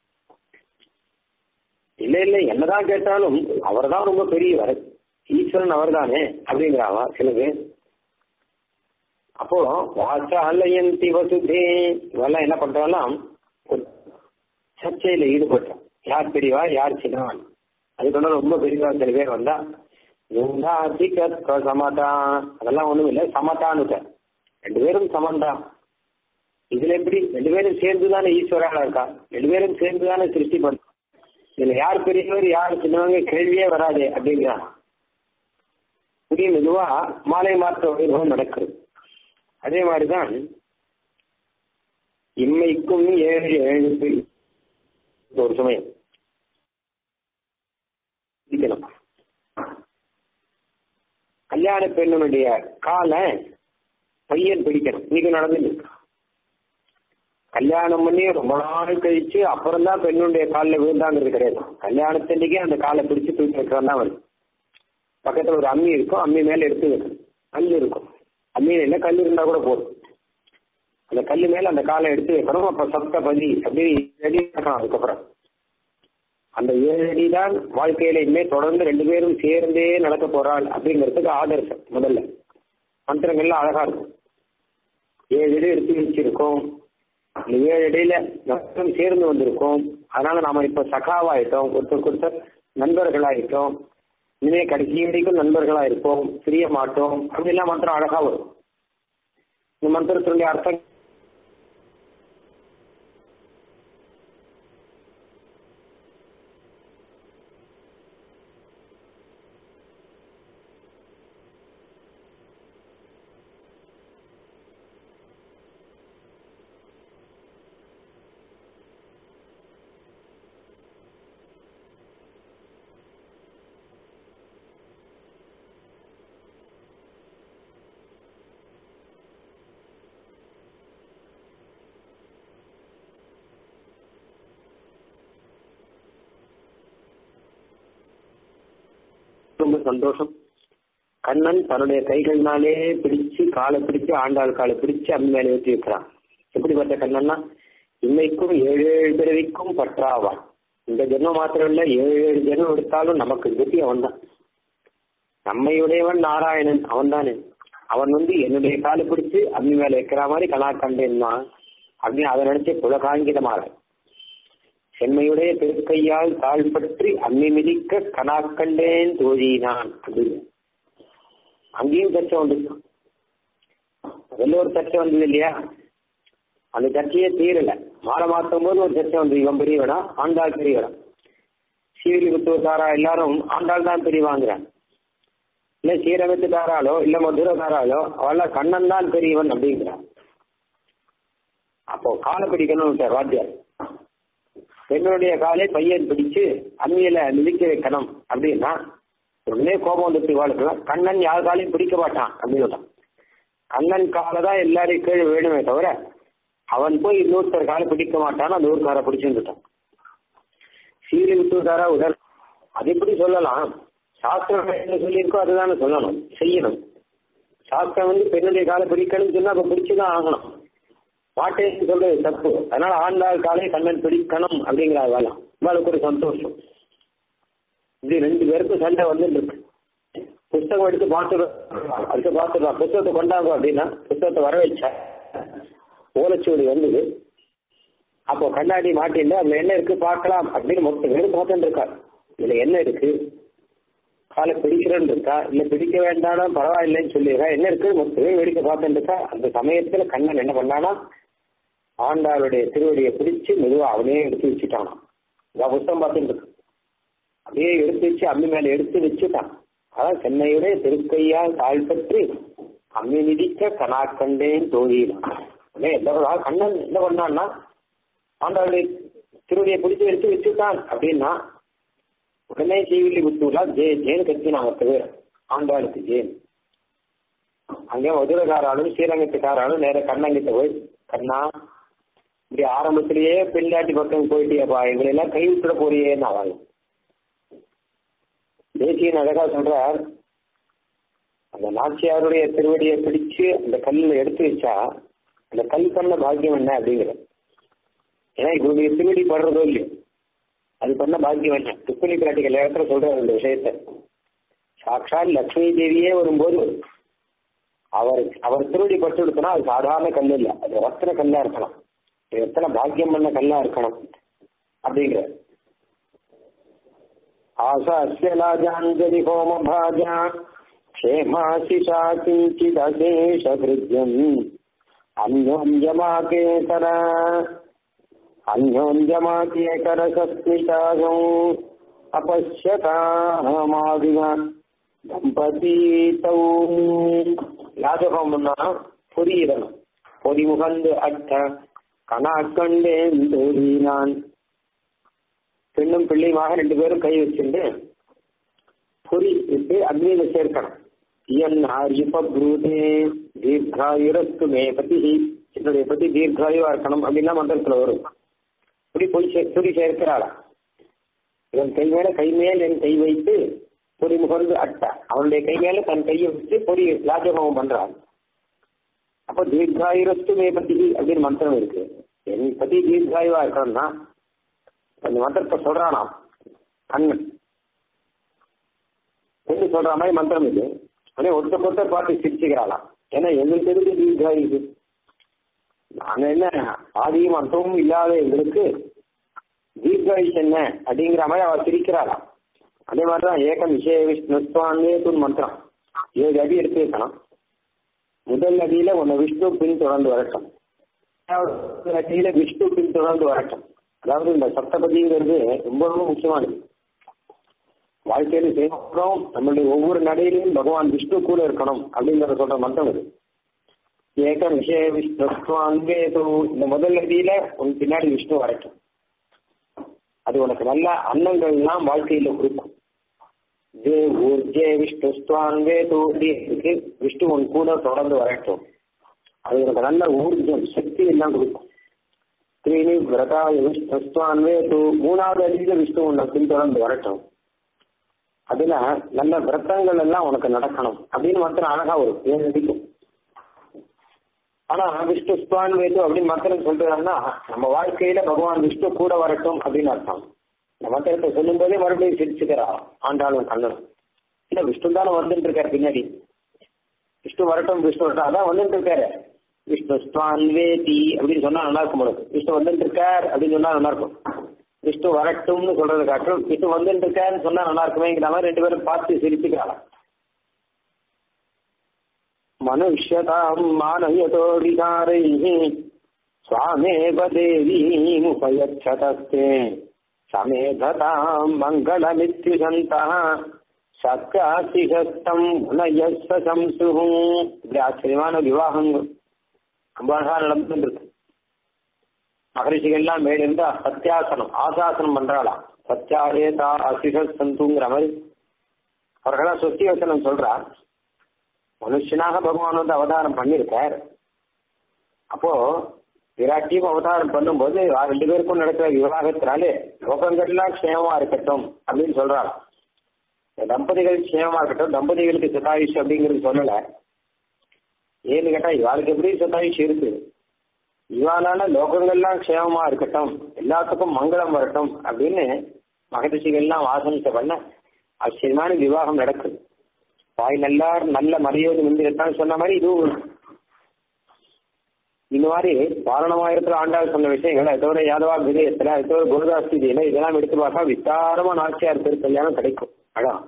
இல்ல இல்ல என்னதான் கேட்டாலும் அவர் தான் ரொம்ப பெரியவர் ஈஸ்வரன் அவர் தானே அப்படிங்கிறாவா சில பேர் அப்போ வாச்சாலயந்தி வசுதே இவெல்லாம் என்ன பண்றாலாம் ஒரு சர்ச்சையில ஈடுபட்டோம் யார் பெரியவா யார் சின்னவன் அதுக்கு ரொம்ப பெரியவா சில பேர் வந்தா அதிக சமதா அதெல்லாம் ஒண்ணும் இல்லை சமதான்னு ரெண்டு பேரும் சமந்தான் இதுல எப்படி ரெண்டு பேரும் சேர்ந்து தானே ஈஸ்வரால இருக்கா ரெண்டு பேரும் சேர்ந்து தானே சிருஷ்டி பண்ணும் இதுல யார் பெரியவர் யார் சின்னவங்க கேள்வியே வராது அப்படிங்கிறான் புதிய மெதுவா மாலை மாற்ற வைபவம் நடக்கிறது அதே மாதிரிதான் இம்மைக்கும் ஏழு ஏழு ஒரு சமயம் இருக்கணும் கல்யாண பெண்ணுடைய காலை பையன் பிடிக்கணும் இன்னைக்கு நடந்துட்டு கல்யாணம் பண்ணி ரொம்ப நாள் கழிச்சு அப்புறம் தான் பெண்ணுடைய காலில் விழுந்தாங்கிறது கிடையாது கல்யாணத்தன்னைக்கே அந்த காலை பிடிச்சு தூக்கி வைக்கிறது தான் வருது பக்கத்துல ஒரு அம்மி இருக்கும் அம்மி மேல எடுத்து வைக்கணும் கல் இருக்கும் அம்மியில் என்ன கல் இருந்தா கூட போதும் அந்த கல்லு மேல அந்த காலை எடுத்து வைக்கணும் அப்ப சப்தபதி அப்படின்னு அடி நடக்கணும் அதுக்கப்புறம் அந்த ஏழு அடி தான் வாழ்க்கையில இனிமே தொடர்ந்து ரெண்டு பேரும் சேர்ந்தே நடக்க போறாள் அப்படிங்கிறதுக்கு ஆதர்சம் முதல்ல மந்திரங்கள்லாம் அழகா இருக்கும் ஏழு அடி எடுத்து வச்சிருக்கோம் இந்த ஏழு அடியில மட்டும் சேர்ந்து வந்திருக்கோம் அதனால நாம இப்ப சகாவாயிட்டோம் ஒருத்தருக்கு ஒருத்தர் நண்பர்களாயிட்டோம் இனிமே கடைசி வரைக்கும் நண்பர்களா இருப்போம் பிரிய மாட்டோம் அப்படிலாம் மந்திரம் அழகா வரும் இந்த மந்திரத்தினுடைய அர்த்தம் ரொம்ப சந்தோஷம் கண்ணன் தன்னுடைய கைகளினாலே பிடிச்சு காலை பிடிச்சு ஆண்டாள் காலை பிடிச்சு அந்த மேலே ஏற்றி வைக்கிறான் எப்படிப்பட்ட கண்ணன்னா இன்னைக்கும் ஏழு ஏழு பிறவிக்கும் பற்றாவான் இந்த ஜென்மம் மாத்திரம் இல்ல ஏழு ஏழு ஜென்மம் எடுத்தாலும் நமக்கு கதி அவன் தான் நம்மையுடையவன் நாராயணன் அவன் தானே அவன் வந்து என்னுடைய காலை பிடிச்சு அம்மி மேல வைக்கிற மாதிரி கலா கண்டேன்னா அப்படின்னு அதை நினைச்சு புலகாங்கிதமாக செம்மையுடைய திருக்கையால் தாழ் பற்றி அம்மி மிதிக்க கனாக்கண்டேன் தோழினான் அப்படின்னு அங்கேயும் சர்ச்சை வந்துச்சு அதில் ஒரு சர்ச்சை வந்தது இல்லையா அந்த சர்ச்சையே தீரல மாலை மாற்றும் போது ஒரு சர்ச்சை வந்து இவன் பெரியவனா ஆண்டாள் பெரியவனா சீவிலிபுத்தூர்காரா எல்லாரும் ஆண்டாள் தான் பெரியவாங்கிறான் இல்ல சீரகத்துக்காராலோ இல்ல மதுரக்காராலோ அவெல்லாம் கண்ணன் தான் பெரியவன் அப்படிங்கிறான் அப்போ காலை பிடிக்கணும்னு வாத்தியார் பெண்ணுடைய காலை பையன் பிடிச்சு அம்மியில மிதிக்க வைக்கணும் அப்படின்னா உடனே கோபம் வந்துட்டு வாழ்க்கலாம் கண்ணன் யார் காலையும் பிடிக்க மாட்டான் அப்படின்னு கண்ணன் காலை தான் எல்லாரையும் கீழே வேணுமே தவிர அவன் போய் இன்னொருத்தர் காலை பிடிக்க மாட்டான் அந்த ஊருக்காரை பிடிச்சுட்டான் சீரி விட்டுக்காரா உடல் அது எப்படி சொல்லலாம் சாஸ்திரம் என்ன சொல்லியிருக்கோ அதுதானே சொல்லணும் செய்யணும் சாஸ்திரம் வந்து பெண்ணுடைய காலை பிடிக்கணும்னு சொன்னா அப்ப பிடிச்சுதான் ஆகணும் மாட்டேன்னு சொல்றது தப்பு அதனால ஆண்டாள் காலை கண்ணன் பிடிக்கணும் அப்படிங்கிற வேலை இவளுக்கு ஒரு சந்தோஷம் இது ரெண்டு பேருக்கும் சண்டை வந்துட்டு இருக்கு புஸ்தகம் எடுத்து பார்த்துடும் அடுத்து பார்த்துடலாம் புஸ்தகத்தை கொண்டாங்க அப்படின்னா புஸ்தகத்தை வர வச்சா ஓலைச்சுவடி வந்தது அப்போ கண்ணாடி மாட்டில அதுல என்ன இருக்கு பார்க்கலாம் அப்படின்னு மொத்த பேரும் பார்த்துட்டு இருக்காரு இதுல என்ன இருக்கு காலை பிடிக்கிறேன்னு இருக்கா இல்ல பிடிக்க வேண்டாம் பரவாயில்லைன்னு சொல்லிடுறா என்ன இருக்கு மொத்த பேரும் வேடிக்கை பார்த்துட்டு இருக்கா அந்த சமயத்துல கண்ணன் என்ன பண்ணானா ஆண்டாளுடைய திருவடியை பிடிச்சு மெதுவா அவனே எடுத்து வச்சுட்டானா இதான் புத்தகம் பார்த்துட்டு இருக்கு அப்படியே எடுத்து வச்சு அம்மி மேல எடுத்து வச்சுட்டான் அதான் சென்னையுடைய திருக்கையால் தாழ் பற்றி அம்மி மிதிக்க கனாக்கண்டேன் தோழியினான் எந்த கண்ணன் என்ன பண்ணான்னா ஆண்டாளுடைய திருவடியை பிடிச்சு எடுத்து வச்சுட்டான் அப்படின்னா உடனே சீவிலி விட்டுலாம் ஜே ஜேன் கத்தினான் மற்ற பேர் ஆண்டாளுக்கு ஜேன் அங்கே மதுரக்காராலும் ஸ்ரீரங்கத்துக்காராலும் நேர கண்ணங்கிட்ட போய் கண்ணா இப்படி ஆரம்பத்திலேயே பெண்ணாட்டி பக்கம் போயிட்டியப்பா எங்களை எல்லாம் கை விட்டுட போறியேன்னு ஆவாங்க தேசியன் அழகா சொல்றார் அந்த நாச்சியாருடைய திருவடியை பிடிச்சு அந்த கல்லில் எடுத்து வச்சா அந்த கல் பண்ண பாக்கியம் என்ன அப்படிங்கிற ஏன்னா இவருடைய திருவடி படுறதோ இல்லையோ அது பண்ண பாக்கியம் என்ன துக்குனி பிராட்டிகள் இடத்துல சொல்றாரு இந்த விஷயத்த சாட்சாத் லக்ஷ்மி தேவியே வரும்போது அவர் அவர் திருவடி பட்டு எடுக்கணும் அது சாதாரண கல் இல்லை அது ரத்தன கல்லா இருக்கலாம் எத்தனை பாக்கியம் பண்ண கல்லா இருக்கணும் அப்படிங்கிற ஆசாஸ்யலாஜாஞ்சலி ஹோம பாஜா क्षेमाशिषा किञ्चिदशेषभृत्यम् अन्योन्यमाकेतर अन्योन्यमाकेकरसस्मितागौ अपश्यतामादिव தம்பதீதௌ யாதகம்னா புரியணும் பொடி முகந்து அட்ட கணாக்கண்டேன் தோழினான் பெண்ணும் பிள்ளையுமாக ரெண்டு பேரும் கை வச்சுட்டு பொறி விட்டு அக்னியில சேர்க்கணும் இயன் ஆரியுபப்ரூதே தீர்காயுரஸ்து மே பத்தி என்னுடைய பத்தி தீர்காயுவா இருக்கணும் அப்படின்னா மந்திரத்துல வரும் இப்படி போய் சே துடி சேர்க்கிறாளா இவன் கை மேல கை மேல் என் கை வைத்து பொறி முகர்ந்து அட்ட அவனுடைய கை மேல தன் கையை வச்சு பொறி ராஜபவம் பண்றான் அப்போ தீர்காயுரஸ்து மே பத்தி அப்படின்னு மந்திரம் இருக்கு என் பத்தி தீர்காயுவா இருக்கணும்னா அந்த மந்திரத்தை சொல்றானாம் கண்ணன் என்று சொல்ற மாதிரி மந்திரம் இது உடனே ஒருத்தர் ஒருத்தர் பார்த்து சிரிச்சுக்கிறாளாம் ஏன்னா எங்களுக்கு எதுக்கு தீர்காயு இது நாங்க என்ன ஆதியும் அர்த்தமும் இல்லாத எங்களுக்கு தீர்காயுஷ் என்ன அப்படிங்கிற மாதிரி அவ சிரிக்கிறாளாம் அதே மாதிரிதான் ஏகம் விஷய விஷ்ணுத்வான்னே துன் மந்திரம் ஏழு அடி எடுத்து வைக்கணும் முதல் அடியில உன்னை விஷ்ணு பின் தொடர்ந்து வரட்டும் ரெண்டாவது அடியில விஷ்ணு பின் தொடர்ந்து வரட்டும் அதாவது இந்த சப்தபதிங்கிறது ரொம்ப ரொம்ப முக்கியமானது வாழ்க்கையில செய்யணும் நம்மளுடைய ஒவ்வொரு நடையிலையும் பகவான் விஷ்ணு கூட இருக்கணும் அப்படிங்கிற சொல்ற மந்திரம் இது ஏக விஷய விஷ்ணுத்வான்வே இந்த முதல் அடியில உன் பின்னாடி விஷ்ணு வரட்டும் அது உனக்கு நல்ல அன்னங்கள் எல்லாம் வாழ்க்கையில கொடுக்கும் ஜே ஊர்ஜே விஷ்ணுஸ்துவான்வே இருக்கு விஷ்ணு உன் கூட தொடர்ந்து வரட்டும் அது உனக்கு நல்ல ஊர்ஜம் சக்தி எல்லாம் கொடுக்கும் த்ரீனி விரதா விஷ்ணுஸ்துவான்வே தூ மூணாவது அடியில விஷ்ணு உன்னை பின்தொடர்ந்து வரட்டும் அதுல நல்ல விரதங்கள் எல்லாம் உனக்கு நடக்கணும் அப்படின்னு மாத்திரம் அழகா ஒரு ஏழு அடிக்கும் ஆனா விஷ்ணு ஸ்துவான் வேது அப்படின்னு மந்திரம் சொல்றாங்கன்னா நம்ம வாழ்க்கையில பகவான் விஷ்ணு கூட வரட்டும் அப்படின்னு அர்த்தம் இந்த மந்திரத்தை சொல்லும் போதே மறுபடியும் சிரிச்சுக்கிறா ஆண்டாளும் கண்ணனும் இல்ல விஷ்ணு தானே வந்துட்டு இருக்காரு பின்னாடி விஷ்ணு வரட்டும் விஷ்ணு வரட்டும் அதான் வந்துட்டு இருக்காரு விஷ்ணு ஸ்துவான் வேதி அப்படின்னு சொன்னா நல்லா இருக்கும் உங்களுக்கு விஷ்ணு வந்துட்டு இருக்கார் அப்படின்னு சொன்னா நல்லா இருக்கும் விஷ்ணு வரட்டும்னு சொல்றது காட்டும் விஷ்ணு வந்துட்டு இருக்காருன்னு சொன்னா நல்லா இருக்குமேங்கிற மாதிரி ரெண்டு பேரும் பார்த்து சிரிச்சுக்கிறாங்க मनुष्यताम् मानयतो विकारैः स्वामेव देवीमुपयच्छतस्ते समेधताम् मङ्गलमित्युषन्तः சக்காசிகஸ்தம் உனயஸ்வ சம்சுஹு இப்படி ஆச்சரியமான விவாகம் ரொம்ப அழகா நடந்துருக்கு மகரிஷிகள்லாம் மேல இருந்தா சத்தியாசனம் ஆசாசனம் பண்றாளாம் சத்தியாரேதா அசிக சந்துங்கிற மாதிரி அவர்களாம் சொத்தி வசனம் சொல்றா மனுஷனாக பகவான் வந்து அவதாரம் பண்ணியிருக்கார் அப்போ விராட்டியும் அவதாரம் பண்ணும்போது ரெண்டு பேருக்கும் நடக்கிற விவாகத்தினாலே லோகங்கள்லாம் க்ஷேமமா இருக்கட்டும் அப்படின்னு சொல்றாங்க தம்பதிகள் க்ஷேமமா இருக்கட்டும் தம்பதிகளுக்கு சதாயுஷ் அப்படிங்கிறது சொல்லல ஏன்னு கேட்டா இவாளுக்கு எப்படி சதாயுஷ் இருக்கு இவாளால லோகங்கள்லாம் க்ஷேமமா இருக்கட்டும் எல்லாத்துக்கும் மங்களம் வரட்டும் அப்படின்னு மகரிஷிகள்லாம் வாசனிச்ச பண்ண ஆச்சரியமான விவாகம் நடக்குது தாய் நல்லார் நல்ல மரியாதை முந்திரத்தான் சொன்ன மாதிரி இதுவும் இந்த மாதிரி பாரணமாயிரத்துல ஆண்டாள் சொன்ன விஷயங்கள் அதோட யாதவா விஜயத்துல அதோட குருதாஸ்தியில இதெல்லாம் எடுத்து பார்த்தா விஸ்தாரமா நாச்சியார் திருக்கல்யாணம் கிடைக்கும் அதான்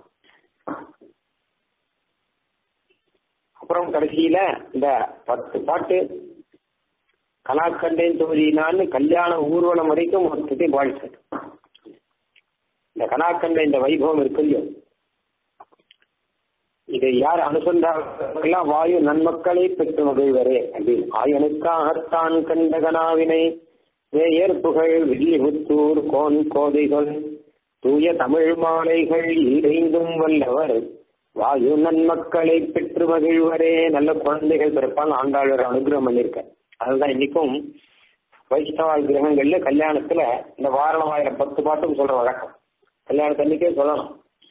அப்புறம் கடைசியில இந்த பத்து பாட்டு கலாக்கண்டேன் தொகுதியினான்னு கல்யாண ஊர்வலம் வரைக்கும் மொத்தத்தையும் பாடிச்சு இந்த கலாக்கண்ட இந்த வைபவம் இருக்கு இல்லையோ இதை யார் அனுசந்தார்கள்லாம் வாயு நன்மக்களை பெற்று மகிழ்வரே அப்படின்னு ஆயனுக்காகத்தான் கண்ட கனாவினை வேயர் புகழ் வில்லிபுத்தூர் கோன் கோதைகள் தூய தமிழ் மாலைகள் இறைந்தும் வல்லவர் வாயு நன்மக்களை பெற்று மகிழ்வரே நல்ல குழந்தைகள் பிறப்பாங்க ஆண்டாளர் அனுகிரகம் பண்ணியிருக்க அதுதான் இன்னைக்கும் வைஷ்ணவ கிரகங்கள்ல கல்யாணத்துல இந்த வாரணமாயிரம் பத்து பாட்டும் சொல்ற வழக்கம் கல்யாணத்தன்னைக்கே சொல்லணும்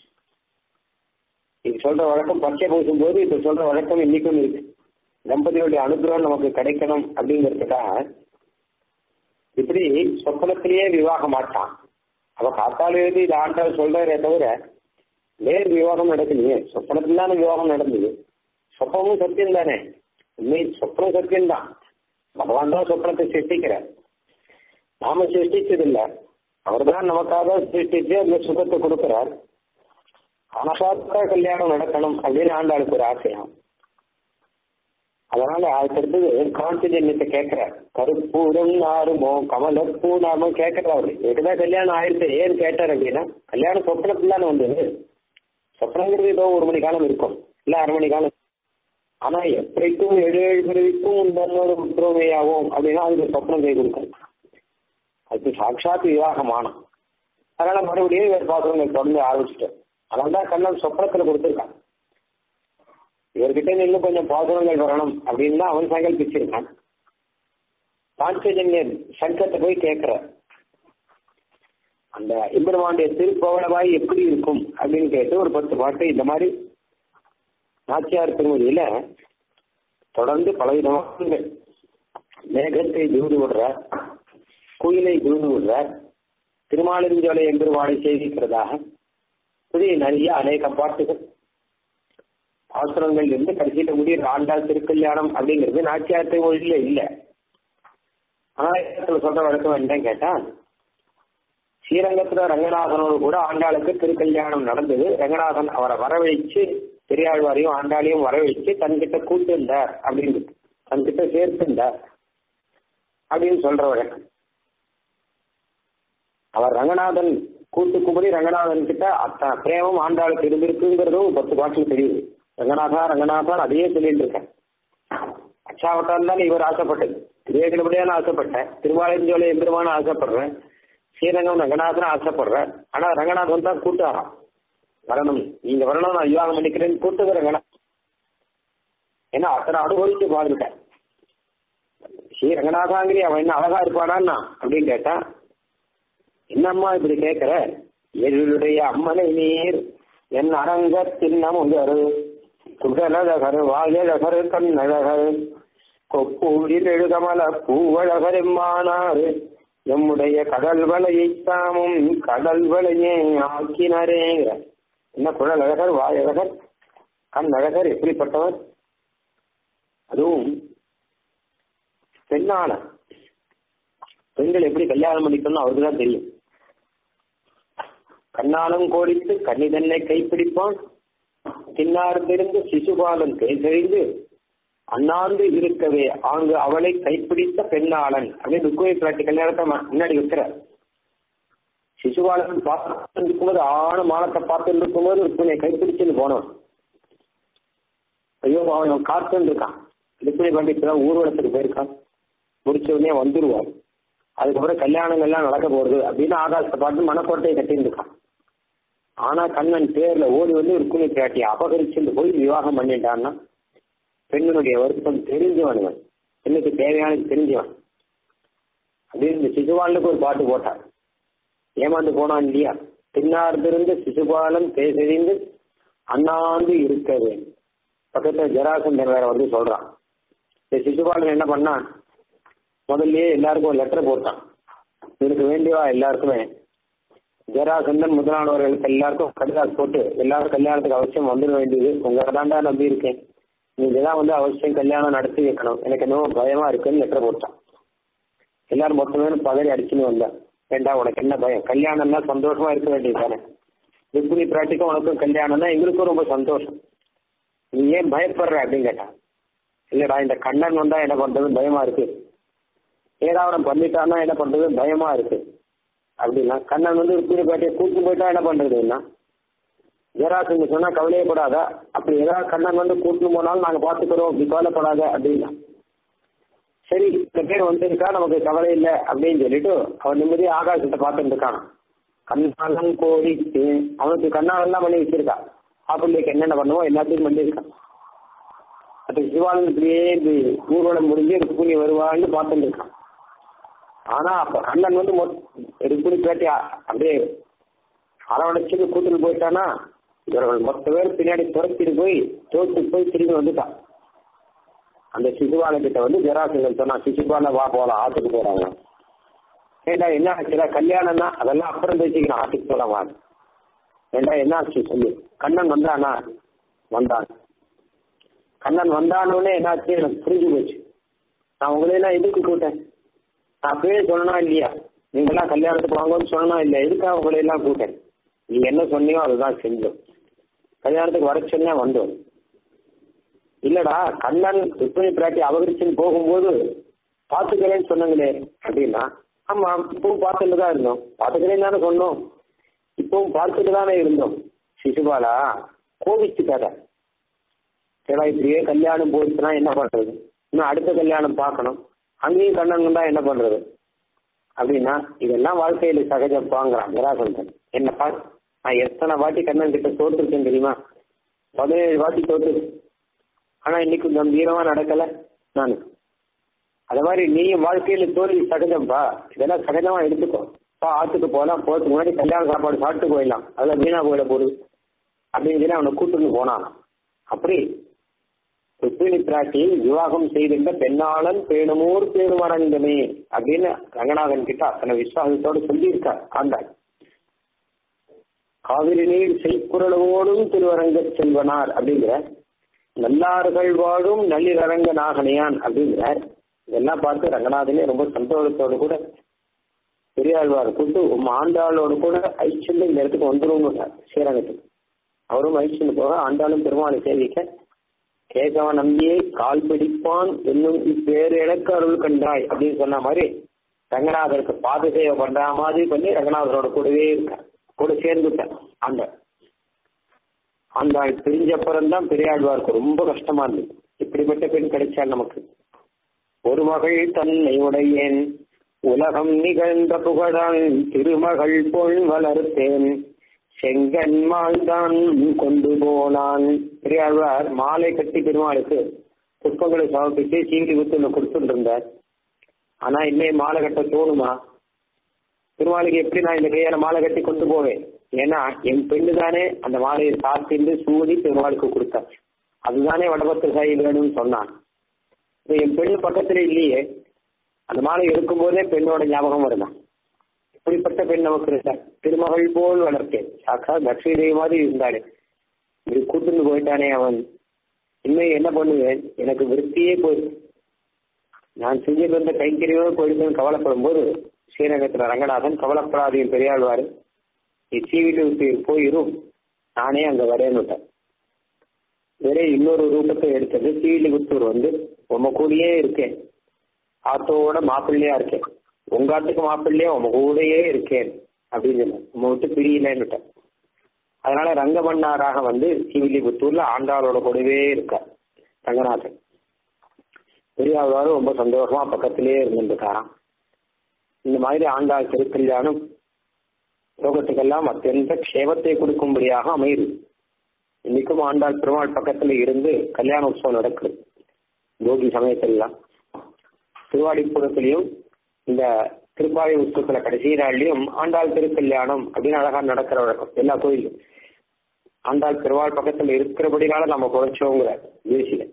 இது சொல்ற வழக்கம் பச்சை பூசும் போது இப்ப சொல்ற வழக்கம் இன்னைக்கும் இருக்கு தம்பதிகளுடைய அனுகிரகம் நமக்கு கிடைக்கணும் அப்படிங்கிறதுக்காக இப்படி சொப்பனத்திலேயே விவாகம் மாட்டான் அவ காத்தால எழுதி இது ஆண்டாள் சொல்றதே தவிர நேர் விவாகம் நடக்கலையே சொப்பனத்தில் தானே விவாகம் நடந்தது சொப்பனமும் சத்தியம் தானே உண்மை சொப்பனம் சத்தியம் தான் பகவான் தான் சொப்பனத்தை சிருஷ்டிக்கிறார் நாம சிருஷ்டிச்சதில்லை அவர் தான் நமக்காக சிருஷ்டிச்சு அந்த சுகத்தை கொடுக்கிறார் அவனக்காக கல்யாணம் நடக்கணும் அப்படின்னு ஆண்டாளுக்கு ஒரு ஆசையம் அதனால அடுத்தது கான்சிஜன்யத்தை கேட்கிறார் கருப்பூரம் நாருமோ கமலப்பூ நாமோ கேட்கிறாரு எதுதான் கல்யாணம் ஆயிடுச்சு ஏன்னு கேட்டார் அப்படின்னா கல்யாணம் சொப்னத்துல தானே வந்தது சொப்னங்கிறது ஏதோ ஒரு மணி காலம் இருக்கும் இல்ல அரை மணி காலம் ஆனா எப்படிக்கும் ஏழு ஏழு பிறவிக்கும் உண்டன்னோட புத்திரோமையாகும் அப்படின்னா அதுக்கு சொப்னம் கை கொடுக்கும் அதுக்கு சாட்சாத் விவாகமானம் அதனால மறுபடியும் இவர் பாத்திரங்கள் தொடர்ந்து ஆரம்பிச்சுட்டேன் அதனால தான் கண்ணன் சொப்பனத்துல கொடுத்துருக்கான் இவர்கிட்ட இன்னும் கொஞ்சம் பாசுரங்கள் வரணும் அப்படின்னு தான் அவன் சங்கல்பிச்சிருக்கான் பாஞ்சஜன்யன் சங்கத்தை போய் கேட்கிற அந்த இம்பெருமானுடைய திருப்பவளவாய் எப்படி இருக்கும் அப்படின்னு கேட்டு ஒரு பத்து பாட்டு இந்த மாதிரி நாச்சியார் திருமதியில தொடர்ந்து பலவிதமான மேகத்தை தூது விடுறார் குயிலை தூது விடுறார் திருமாலிருஞ்சோலை எம்பெருமானை செய்திருக்கிறதாக புதிய நிறைய அநேக பாட்டுகள் பாசுரங்கள் இருந்து கடைசியில முடிகிற ஆண்டாள் திருக்கல்யாணம் அப்படிங்கிறது நாச்சியார்த்தை மொழியில இல்லை ஆனா சொல்ற வழக்கம் என்னன்னு கேட்டா ஸ்ரீரங்கத்துல ரங்கநாதனோடு கூட ஆண்டாளுக்கு திருக்கல்யாணம் நடந்தது ரங்கநாதன் அவரை வரவழைச்சு பெரியாழ்வாரையும் ஆண்டாளையும் வரவழைச்சு தன்கிட்ட கூட்டிருந்தார் அப்படின்னு தன்கிட்ட சேர்த்திருந்தார் அப்படின்னு சொல்ற வழக்கம் அவர் ரங்கநாதன் கூட்டுக்கும்படி ரங்கநாதன் கிட்ட அத்தனை பிரேமம் ஆண்டாளுக்கு இருந்திருக்குங்கிறதும் பத்து பாட்டில் தெரியுது ரங்கநாதா ரங்கநாதான் அதையே சொல்லிட்டு இருக்கேன் அச்சாவட்டான் தான் இவர் ஆசைப்பட்டது திருவேகனபடியான ஆசைப்பட்டேன் திருவாலயஞ்சோலை எம்பெருமான ஆசைப்படுறேன் ஸ்ரீரங்கம் ரங்கநாதன் ஆசைப்படுறேன் ஆனா ரங்கநாதன் தான் கூட்டாராம் வரணும் நீங்க வரணும் நான் விவாகம் பண்ணிக்கிறேன்னு கூட்டுது ரங்கநாத் ஏன்னா அத்தனை அனுபவிச்சு பாருட்டேன் ஸ்ரீ ரங்கநாதாங்கிரி அவன் என்ன அழகா இருப்பானா அப்படின்னு கேட்டா என்னம்மா இப்படி கேட்கிற எருளுடைய அம்மனை நீர் என் அரங்கத்தின் நமுகரு குடலழகர் வாயழகர் கண்ணழகர் கொப்பூரில் எழுகமல பூவழகர் எம்மானார் எம்முடைய கடல் வலையை தாமும் கடல் வலையே ஆக்கினரேங்கிற என்ன குழலழகர் வாயழகர் கண்ணழகர் எப்படிப்பட்டவர் அதுவும் பெண்ணான பெண்கள் எப்படி கல்யாணம் பண்ணிக்கணும் அவருக்கு தான் தெரியும் கண்ணாலம் கோடித்து கன்னிதன்னை கைப்பிடிப்பான் தின்னார்ந்திருந்து சிசுபாலன் கைதெறிந்து அண்ணாந்து இருக்கவே அங்கு அவளை கைப்பிடித்த பெண்ணாளன் அப்படின்னு ருக்குவை பிராட்டி கல்யாணத்தை முன்னாடி வைக்கிறார் சிசுபாலன் பார்த்து இருக்கும்போது ஆன மானத்தை பார்த்து இருக்கும்போது ருக்குனை கைப்பிடிச்சுன்னு போனோம் ஐயோ அவன் காத்துன்னு இருக்கான் ருக்குனை பாண்டி இப்பதான் ஊர்வலத்துக்கு போயிருக்கான் முடிச்ச உடனே வந்துருவார் அதுக்கப்புறம் கல்யாணங்கள்லாம் நடக்க போறது அப்படின்னு ஆகாசத்தை பார்த்து மனக்கோட்டையை கட்டிட்டு இருக்கான் ஆனா கண்ணன் பேர்ல ஓடி வந்து ருக்குனை பிராட்டியை அபகரிச்சுட்டு போய் விவாகம் பண்ணிட்டான்னா பெண்ணுடைய வருத்தம் தெரிஞ்சவன் பெண்ணுக்கு தேவையானது தெரிஞ்சவன் அப்படின்னு இந்த சிசுபாலனுக்கு ஒரு பாட்டு போட்டார் ஏமாந்து போனான் இல்லையா பின்னார்ந்திருந்து சிசுபாலன் பேசறிந்து அண்ணாந்து இருக்கவே பக்கத்துல ஜராசந்தன் வேற வந்து சொல்றான் இந்த சிசுபாலன் என்ன பண்ணான் முதல்லயே எல்லாருக்கும் ஒரு லெட்டர் போட்டான் இதுக்கு வேண்டியவா எல்லாருக்குமே ஜராசந்தன் முதலானவர்களுக்கு எல்லாருக்கும் கடிதாஸ் போட்டு எல்லாரும் கல்யாணத்துக்கு அவசியம் வந்துட வேண்டியது உங்களை தாண்டா நம்பி இருக்கேன் நீங்க தான் வந்து அவசியம் கல்யாணம் நடத்தி வைக்கணும் எனக்கு இன்னும் பயமா இருக்குன்னு லெட்டர் போட்டான் எல்லாரும் மொத்தமே பதறி அடிச்சுன்னு வந்தேன் ஏண்டா உனக்கு என்ன பயம் கல்யாணம்னா சந்தோஷமா இருக்க வேண்டியது தானே ருக்மிணி பிராட்டிக்கும் உனக்கும் கல்யாணம்னா எங்களுக்கும் ரொம்ப சந்தோஷம் நீ ஏன் பயப்படுற அப்படின்னு கேட்டான் இல்லடா இந்த கண்ணன் வந்தா என்ன பண்றது பயமா இருக்கு ஏதாவது பண்ணிட்டான்னா என்ன பண்றது பயமா இருக்கு அப்படின்னா கண்ணன் வந்து ருக்மிணி பிராட்டியை கூட்டு போயிட்டா என்ன பண்றதுன்னா ஜெராசுங்க சொன்னா கவலையே படாத அப்படி ஏதாவது கண்ணன் வந்து கூட்டின்னு போனாலும் நாங்க பாத்துக்கிறோம் அப்படி கவலைப்படாத அப்படின்னா சரி இந்த பேர் வந்திருக்கா நமக்கு கவலை இல்லை அப்படின்னு சொல்லிட்டு அவன் நிம்மதியா ஆகாசத்தை பார்த்துட்டு இருக்கான் கண்ணாலம் கோடிக்கு அவனுக்கு கண்ணாலெல்லாம் பண்ணி வச்சிருக்கா ஆப்பிள்ளைக்கு என்னென்ன பண்ணுவோம் எல்லாத்தையும் பண்ணியிருக்கான் அது சிவானந்தத்திலேயே இப்படி ஊர்வலம் முடிஞ்சு ருக்குனி வருவான்னு பார்த்துட்டு இருக்கான் ஆனா அப்ப கண்ணன் வந்து ருக்குனி பேட்டி அப்படியே அரவணைச்சுட்டு கூட்டிட்டு போயிட்டானா இவர்கள் மொத்த பேர் பின்னாடி துரத்திட்டு போய் தோத்து போய் திரும்பி வந்துட்டான் அந்த சிசுபால கிட்ட வந்து ஜெராசங்கன் சொன்னா சிசுபால வா போலாம் ஆத்துக்கு போறாங்க ஏண்டா என்ன ஆச்சுடா கல்யாணம்னா அதெல்லாம் அப்புறம் பேசிக்கலாம் ஆத்துக்கு போலாமா ஏண்டா என்ன ஆச்சு சொல்லு கண்ணன் வந்தானா வந்தான் கண்ணன் வந்தானோடனே என்னாச்சு எனக்கு புரிஞ்சு போச்சு நான் உங்களையெல்லாம் எதுக்கு கூட்டேன் நான் அப்பவே சொல்லணும் இல்லையா நீங்கெல்லாம் கல்யாணத்துக்கு வாங்கன்னு சொல்லணும் இல்லை எதுக்காக உங்களையெல்லாம் கூட்டேன் நீங்க என்ன சொன்னியோ அதுதான் செஞ்சோம் கல்யாணத்துக்கு வர சொன்னா வந்தோம் இல்லடா கண்ணன் ருக்மிணி பிராட்டி அபகரிச்சுன்னு போகும்போது பாத்துக்கிறேன்னு சொன்னாங்களே அப்படின்னா ஆமா இப்பவும் பார்த்துட்டு தான் இருந்தோம் பாத்துக்கிறேன்னு தானே சொன்னோம் இப்பவும் பார்த்துட்டு தானே இருந்தோம் சிசுபாலா கோவிச்சுக்காத சரி இப்படியே கல்யாணம் போயிடுச்சுன்னா என்ன பண்றது இன்னும் அடுத்த கல்யாணம் பார்க்கணும் அங்கேயும் கண்ணன் கண்டா என்ன பண்றது அப்படின்னா இதெல்லாம் வாழ்க்கையில சகஜம் பாங்கிறான் நிராசந்தன் என்னப்பா நான் எத்தனை வாட்டி கண்ணன் கிட்ட தோத்துருக்கேன் தெரியுமா பதினேழு வாட்டி தோத்து ஆனா இன்னைக்கு கம்பீரமா நடக்கல நான் அத மாதிரி நீயும் வாழ்க்கையில தோல்வி சகஜம்பா இதெல்லாம் சகஜமா எடுத்துக்கோ பா ஆத்துக்கு போலாம் போறதுக்கு முன்னாடி கல்யாண சாப்பாடு சாப்பிட்டு போயிடலாம் அதெல்லாம் வீணா போயிட போகுது அப்படின்னு சொல்லி அவனை கூட்டுன்னு போனான் அப்படி ருக்மிணி பிராட்டியை விவாகம் செய்திருந்த பெண்ணாளன் பேணுமோர் பேணுமரங்கமே அப்படின்னு ரங்கநாதன் கிட்ட அத்தனை விசுவாசத்தோடு சொல்லியிருக்கார் ஆண்டாள் காவிரி நீர் செய்குரலோடும் திருவரங்க செல்வனார் அப்படிங்கிற நல்லார்கள் வாழும் நல்லிரங்க நாகனையான் அப்படிங்கிறார் இதெல்லாம் பார்த்து ரங்கநாதனே ரொம்ப சந்தோஷத்தோடு கூட பெரியாழ்வார் கூட்டு உம் ஆண்டாளோடு கூட ஐச்சல்ல இந்த இடத்துக்கு வந்துருவோங்க ஸ்ரீரங்கத்துக்கு அவரும் ஐச்சல் போக ஆண்டாளும் பெருமாளை சேவிக்க கேசவ நம்பியை கால் பிடிப்பான் என்னும் இப்பேறு எனக்கு அருள் கண்டாய் அப்படின்னு சொன்ன மாதிரி ரங்கநாதருக்கு பாத சேவை பண்ற மாதிரி பண்ணி ரங்கநாதரோட கூடவே இருக்கார் கூட சேர்ந்துட்டார் ஆண்டாள் ஆண்டாள் பிரிஞ்சப்புறம் தான் பெரியாழ்வாருக்கு ரொம்ப கஷ்டமா இருந்தது இப்படிப்பட்ட பெண் கிடைச்சால் நமக்கு ஒரு மகள் தன்னை உடையேன் உலகம் நிகழ்ந்த புகழான் திருமகள் போல் வளர்த்தேன் செங்கன்மால் தான் கொண்டு போனான் பெரியாழ்வார் மாலை கட்டி பெருமாளுக்கு புஷ்பங்களை சமர்ப்பித்து சீங்கி குத்துல கொடுத்துட்டு இருந்தார் ஆனா இன்னும் மாலை கட்ட தோணுமா பெருமாளுக்கு எப்படி நான் இந்த கையால மாலை கட்டி கொண்டு போவேன் ஏன்னா என் பெண்ணு தானே அந்த மாலையை சாத்திட்டு சூடி பெருமாளுக்கு கொடுத்தார் அதுதானே வடபத்திர சாயி வேணும்னு சொன்னான் இப்ப என் பெண்ணு பக்கத்துல இல்லையே அந்த மாலை எடுக்கும் போதே பெண்ணோட ஞாபகம் வருதான் இப்படிப்பட்ட பெண் நமக்கு இருந்தார் திருமகள் போல் வளர்த்தேன் சாக்கா லட்சுமி தேவி மாதிரி இருந்தாளே இப்படி கூட்டுன்னு போயிட்டானே அவன் இன்னும் என்ன பண்ணுவேன் எனக்கு விருத்தியே போயிடுச்சு நான் செஞ்சுட்டு வந்த கைங்கரியமே போயிடுச்சுன்னு கவலைப்படும் போது ஸ்ரீரங்கத்துல ரங்கநாதன் கவலைப்படாதையும் பெரியாழ்வாரு நீ சீவிட்டு விட்டு போயிரும் நானே அங்க வரேன்னு விட்டேன் வேற இன்னொரு ரூபத்தை எடுத்தது சீவிலிபுத்தூர் வந்து உங்க கூடயே இருக்கேன் ஆத்தோட மாப்பிள்ளையா இருக்கேன் உங்க ஆத்துக்கு மாப்பிள்ளையா உங்க கூடயே இருக்கேன் அப்படின்னு சொன்னேன் உங்க விட்டு பிரியலன்னு அதனால ரங்கமன்னாராக வந்து சிவிலிபுத்தூர்ல ஆண்டாளோட கூடவே இருக்கார் ரங்கநாதன் பெரியாழ்வாரும் ரொம்ப சந்தோஷமா பக்கத்திலே இருந்துருக்காராம் இந்த மாதிரி ஆண்டாள் திருக்கல்யாணம் லோகத்துக்கெல்லாம் அத்தியந்த க்ஷேமத்தை கொடுக்கும்படியாக அமையுது இன்னைக்கும் ஆண்டாள் பெருமாள் பக்கத்துல இருந்து கல்யாண உற்சவம் நடக்குது போகி சமயத்திலாம் திருவாடிப்புறத்திலையும் இந்த திருப்பாவை உற்சவத்துல கடைசி நாள்லயும் ஆண்டாள் திருக்கல்யாணம் அப்படின்னு அழகா நடக்கிற வழக்கம் எல்லா கோயிலும் ஆண்டாள் பெருமாள் பக்கத்துல இருக்கிறபடினால நம்ம குறைச்சோங்கிற தேசியில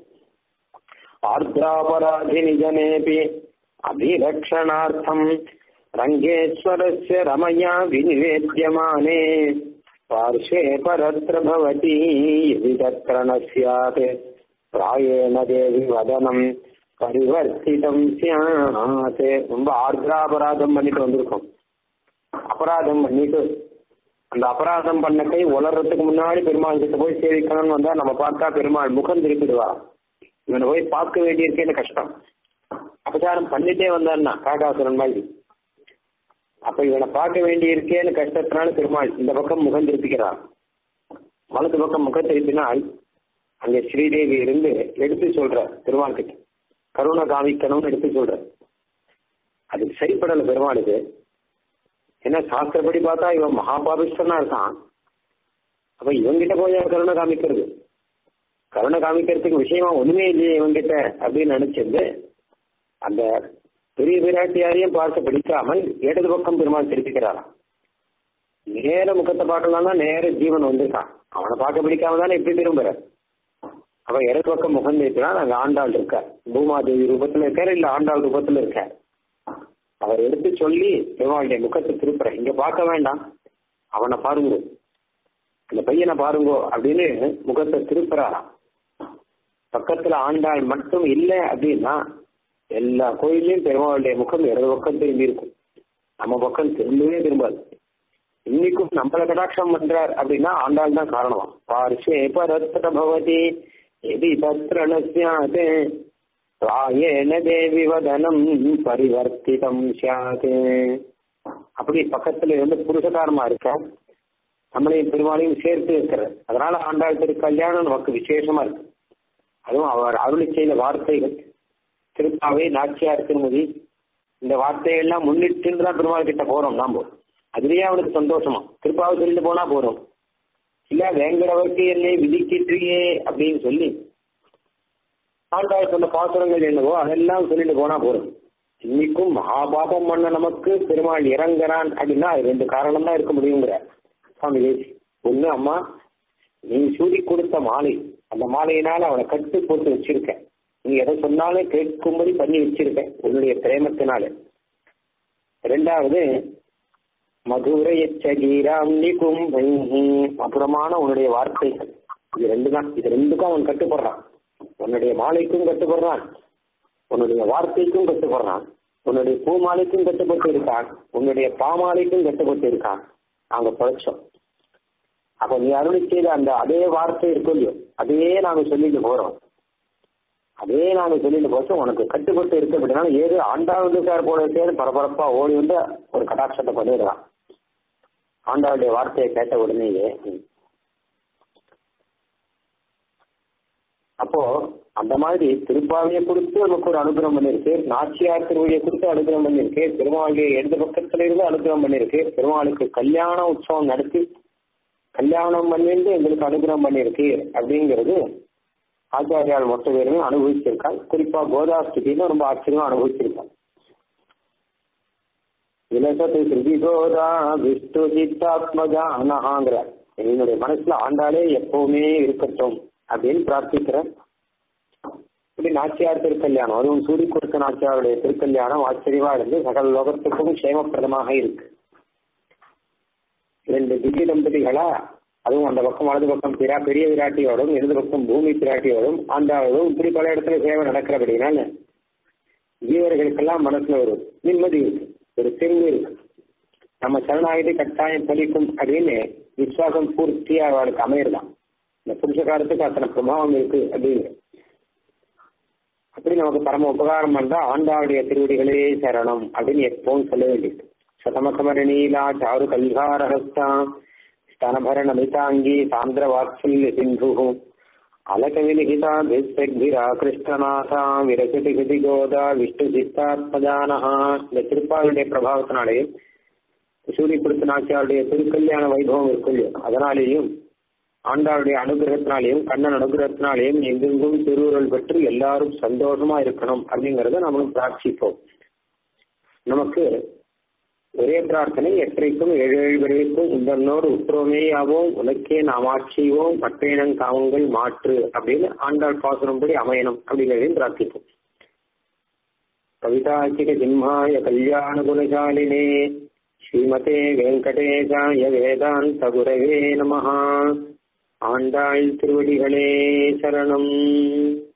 ஆர்திராபராதி நிஜனேபி அபிலக்ஷணார்த்தம் ரங்கேஸ்வரஸ்ய ரமயா விநிவேத்தியமானே பார்ஷே பரத்ர பவதி யதி தத்ர ந ஸ்யாத் பிராயேண தேவி வதனம் பரிவர்த்திதம் சியாத் ரொம்ப ஆர்திராபராதம் பண்ணிட்டு வந்திருக்கோம் அபராதம் பண்ணிட்டு அந்த அபராதம் பண்ண கை உலர்றதுக்கு முன்னாடி பெருமாள் கிட்ட போய் சேவிக்கணும்னு வந்தா நம்ம பார்த்தா பெருமாள் முகம் திருப்பிடுவா இவனை போய் பார்க்க வேண்டியிருக்கேன்னு கஷ்டம் அபச்சாரம் பண்ணிட்டே வந்தான்னா காகாசுரன் மாதிரி அப்ப இவனை பார்க்க வேண்டியிருக்கேன்னு கஷ்டத்தினால பெருமாள் இந்த பக்கம் முகம் திருப்பிக்கிறான் வலது பக்கம் முகம் திருப்பினால் அங்க ஸ்ரீதேவி இருந்து எடுத்து சொல்ற பெருமாள் கிட்ட கருணை காமிக்கணும்னு எடுத்து சொல்ற அது சரிப்படல பெருமாளுக்கு ஏன்னா சாஸ்திரப்படி பார்த்தா இவன் மகாபாபிஷ்டனா இருக்கான் அப்ப இவங்கிட்ட போய் கருணை காமிக்கிறது கருணை காமிக்கிறதுக்கு விஷயமா ஒண்ணுமே இல்லையே இவங்கிட்ட அப்படின்னு நினைச்சிருந்து அந்த பெரிய பிராட்டியாரையும் பார்த்து பிடிக்காமல் இடது பக்கம் பெருமாள் திருப்பிக்கிறாராம் நேர முகத்தை பார்க்கலாம் தான் நேர ஜீவன் வந்திருக்கான் அவனை பார்க்க பிடிக்காம தானே இப்படி திரும்புற அவன் இடது பக்கம் முகம் திருப்பினா அங்க ஆண்டாள் இருக்கார் பூமாதேவி ரூபத்துல இருக்கார் இல்ல ஆண்டாள் ரூபத்துல இருக்கார் அவர் எடுத்து சொல்லி பெருமாளுடைய முகத்தை திருப்புற இங்க பார்க்க வேண்டாம் அவனை பாருங்க அந்த பையனை பாருங்கோ அப்படின்னு முகத்தை திருப்புறாராம் பக்கத்துல ஆண்டாள் மட்டும் இல்லை அப்படின்னா எல்லா கோயிலையும் பெருமாளுடைய முகம் இடது பக்கம் திரும்பி இருக்கும் நம்ம பக்கம் திரும்பவே திரும்பாது இன்னைக்கும் நம்மள கடாட்சம் பண்றார் அப்படின்னா ஆண்டாள் தான் காரணமா பார்ஷே பரத்ர பவதி எதி தத்ர நஸ்யாத் ராயேன தேவி வதனம் பரிவர்த்திதம் சியாத் அப்படி பக்கத்துல இருந்து புருஷகாரமா இருக்க நம்மளையும் பெருமாளையும் சேர்த்து இருக்கிறார் அதனால ஆண்டாள் திரு கல்யாணம் நமக்கு விசேஷமா இருக்கு அதுவும் அவர் அருளி செய்த வார்த்தைகள் திருப்பாவை நாச்சியார் திருமதி இந்த வார்த்தையெல்லாம் முன்னிட்டு தான் பெருமாள் கிட்ட போறோம் நாம அதுலயே அவனுக்கு சந்தோஷமா திருப்பாவை சொல்லிட்டு போனா போறோம் இல்ல வேங்கடவர்க்கு என்னை விதிக்கிற்றியே அப்படின்னு சொல்லி ஆண்டாள் சொன்ன பாசுரங்கள் என்னவோ அதெல்லாம் சொல்லிட்டு போனா போறோம் இன்னைக்கும் மகாபாபம் பண்ண நமக்கு பெருமாள் இறங்குறான் அப்படின்னா அது ரெண்டு காரணம் தான் இருக்க முடியுங்கிற சுவாமி தேசி ஒண்ணு அம்மா நீ சூடி கொடுத்த மாலை அந்த மாலையினால் அவனை கட்டு போட்டு வச்சிருக்கேன் நீ எதை சொன்னாலும் கேட்கும்படி பண்ணி வச்சிருக்கேன் உன்னுடைய பிரேமத்தினால ரெண்டாவது மதுரையச்சகீராம் நிகும் அப்புறமான உன்னுடைய வார்த்தைகள் இது ரெண்டு தான் இது ரெண்டுக்கும் அவன் கட்டுப்படுறான் உன்னுடைய மாலைக்கும் கட்டுப்படுறான் உன்னுடைய வார்த்தைக்கும் கட்டுப்படுறான் உன்னுடைய பூமாலைக்கும் கட்டுப்பட்டு இருக்கான் உன்னுடைய பாமாலைக்கும் கட்டுப்பட்டு இருக்கான் நாங்க பழச்சோம் அப்ப நீ அருளி செய்த அந்த அதே வார்த்தை இருக்கும் இல்லையோ அதையே நாங்க சொல்லிட்டு போறோம் அதே நாங்க சொல்லிட்டு போச்சோம் உனக்கு கட்டுப்பட்டு இருக்கு அப்படின்னா ஏது ஆண்டாவது சார் போல சேர் பரபரப்பா ஓடி வந்து ஒரு கடாட்சத்தை பண்ணிடுறான் ஆண்டாவுடைய வார்த்தையை கேட்ட உடனேயே அப்போ அந்த மாதிரி திருப்பாவையை கொடுத்து நமக்கு ஒரு அனுகிரகம் பண்ணிருக்கு நாச்சியார் திருவழியை கொடுத்து அனுகிரகம் பண்ணிருக்கு பெருமாளுடைய இடது பக்கத்துல இருந்து அனுகிரகம் பண்ணிருக்கு பெருமாளுக்கு கல்யாண உற்சவம் நடத்தி கல்யாணம் பண்ணிட்டு எங்களுக்கு அனுகிரகம் பண்ணிருக்கு அப்படிங்கிறது ஆச்சாரியால் மொத்த பேருமே அனுபவிச்சிருக்காங்க குறிப்பா கோதாஸ்தின்னு ரொம்ப ஆச்சரியமா அனுபவிச்சிருக்காங்க விலசத்து ஸ்ருதி கோதா விஷ்ணு சித்தாத்மஜா அனஹாங்கிற என்னுடைய மனசுல ஆண்டாலே எப்பவுமே இருக்கட்டும் அப்படின்னு பிரார்த்திக்கிறேன் இப்படி நாச்சியார் திருக்கல்யாணம் அதுவும் சூடி கொடுத்த நாச்சியாருடைய திருக்கல்யாணம் ஆச்சரியமா இருந்து சகல லோகத்துக்கும் க்ஷேமப்பிரதமாக இருக்கு ரெண்டு திவ்ய தம்பதிகளா அதுவும் அந்த பக்கம் வலது பக்கம் பிரா பெரிய விராட்டியோடும் இடது பக்கம் பூமி பிராட்டியோடும் ஆண்டாவதும் இப்படி பல இடத்துல சேவை நடக்கிறபடினால ஜீவர்களுக்கெல்லாம் மனசுல ஒரு நிம்மதி இருக்கு ஒரு தெளிவு இருக்கு நம்ம சரணாகிட்டு கட்டாயம் பலிக்கும் அப்படின்னு விசுவாசம் பூர்த்தியா அவளுக்கு அமையறதான் இந்த புருஷகாரத்துக்கு அத்தனை பிரபாவம் இருக்கு அப்படின்னு அப்படி நமக்கு பரம உபகாரம் பண்றா ஆண்டாவுடைய திருவடிகளே சரணம் அப்படின்னு எப்பவும் சொல்ல வேண்டியது சதமகமர நீலா சாரு கல்காரஹஸ்தா स्तनभरणमिताङ्गी सान्द्रवात्सल्य सिन्धुः अलकविलिखिता भिस्पग्भिरा கிருஷ்ணநாதா விரசதி கதி கோதா விஷ்ணு சித்தாத்மஜானஹா இந்த திருப்பாவுடைய பிரபாவத்தினாலே சூரியப்படுத்த நாச்சியாருடைய திருக்கல்யாண வைபவம் இருக்கும் இல்லையோ அதனாலேயும் ஆண்டாளுடைய அனுகிரகத்தினாலேயும் கண்ணன் அனுகிரகத்தினாலேயும் எங்கெங்கும் திருவுருள் பெற்று எல்லாரும் சந்தோஷமா இருக்கணும் அப்படிங்கறத நம்மளும் பிரார்த்திப்போம் நமக்கு ஒரே பிரார்த்தனை எற்றைக்கும் ஏழு ஏழு பிறவிக்கும் உந்தன்னோடு உற்றோமேயாவோம் உனக்கே நாம் ஆட்சிவோம் மற்றேனங் காவங்கள் மாற்று அப்படின்னு ஆண்டாள் பாசுரம்படி அமையணும் அப்படிங்கிறதையும் பிரார்த்திப்போம் கவிதாச்சிக சிம்ஹாய கல்யாண குணசாலினே ஸ்ரீமதே வெங்கடேசாய வேதாந்த குரவே நமஹா ஆண்டாள் திருவடிகளே சரணம்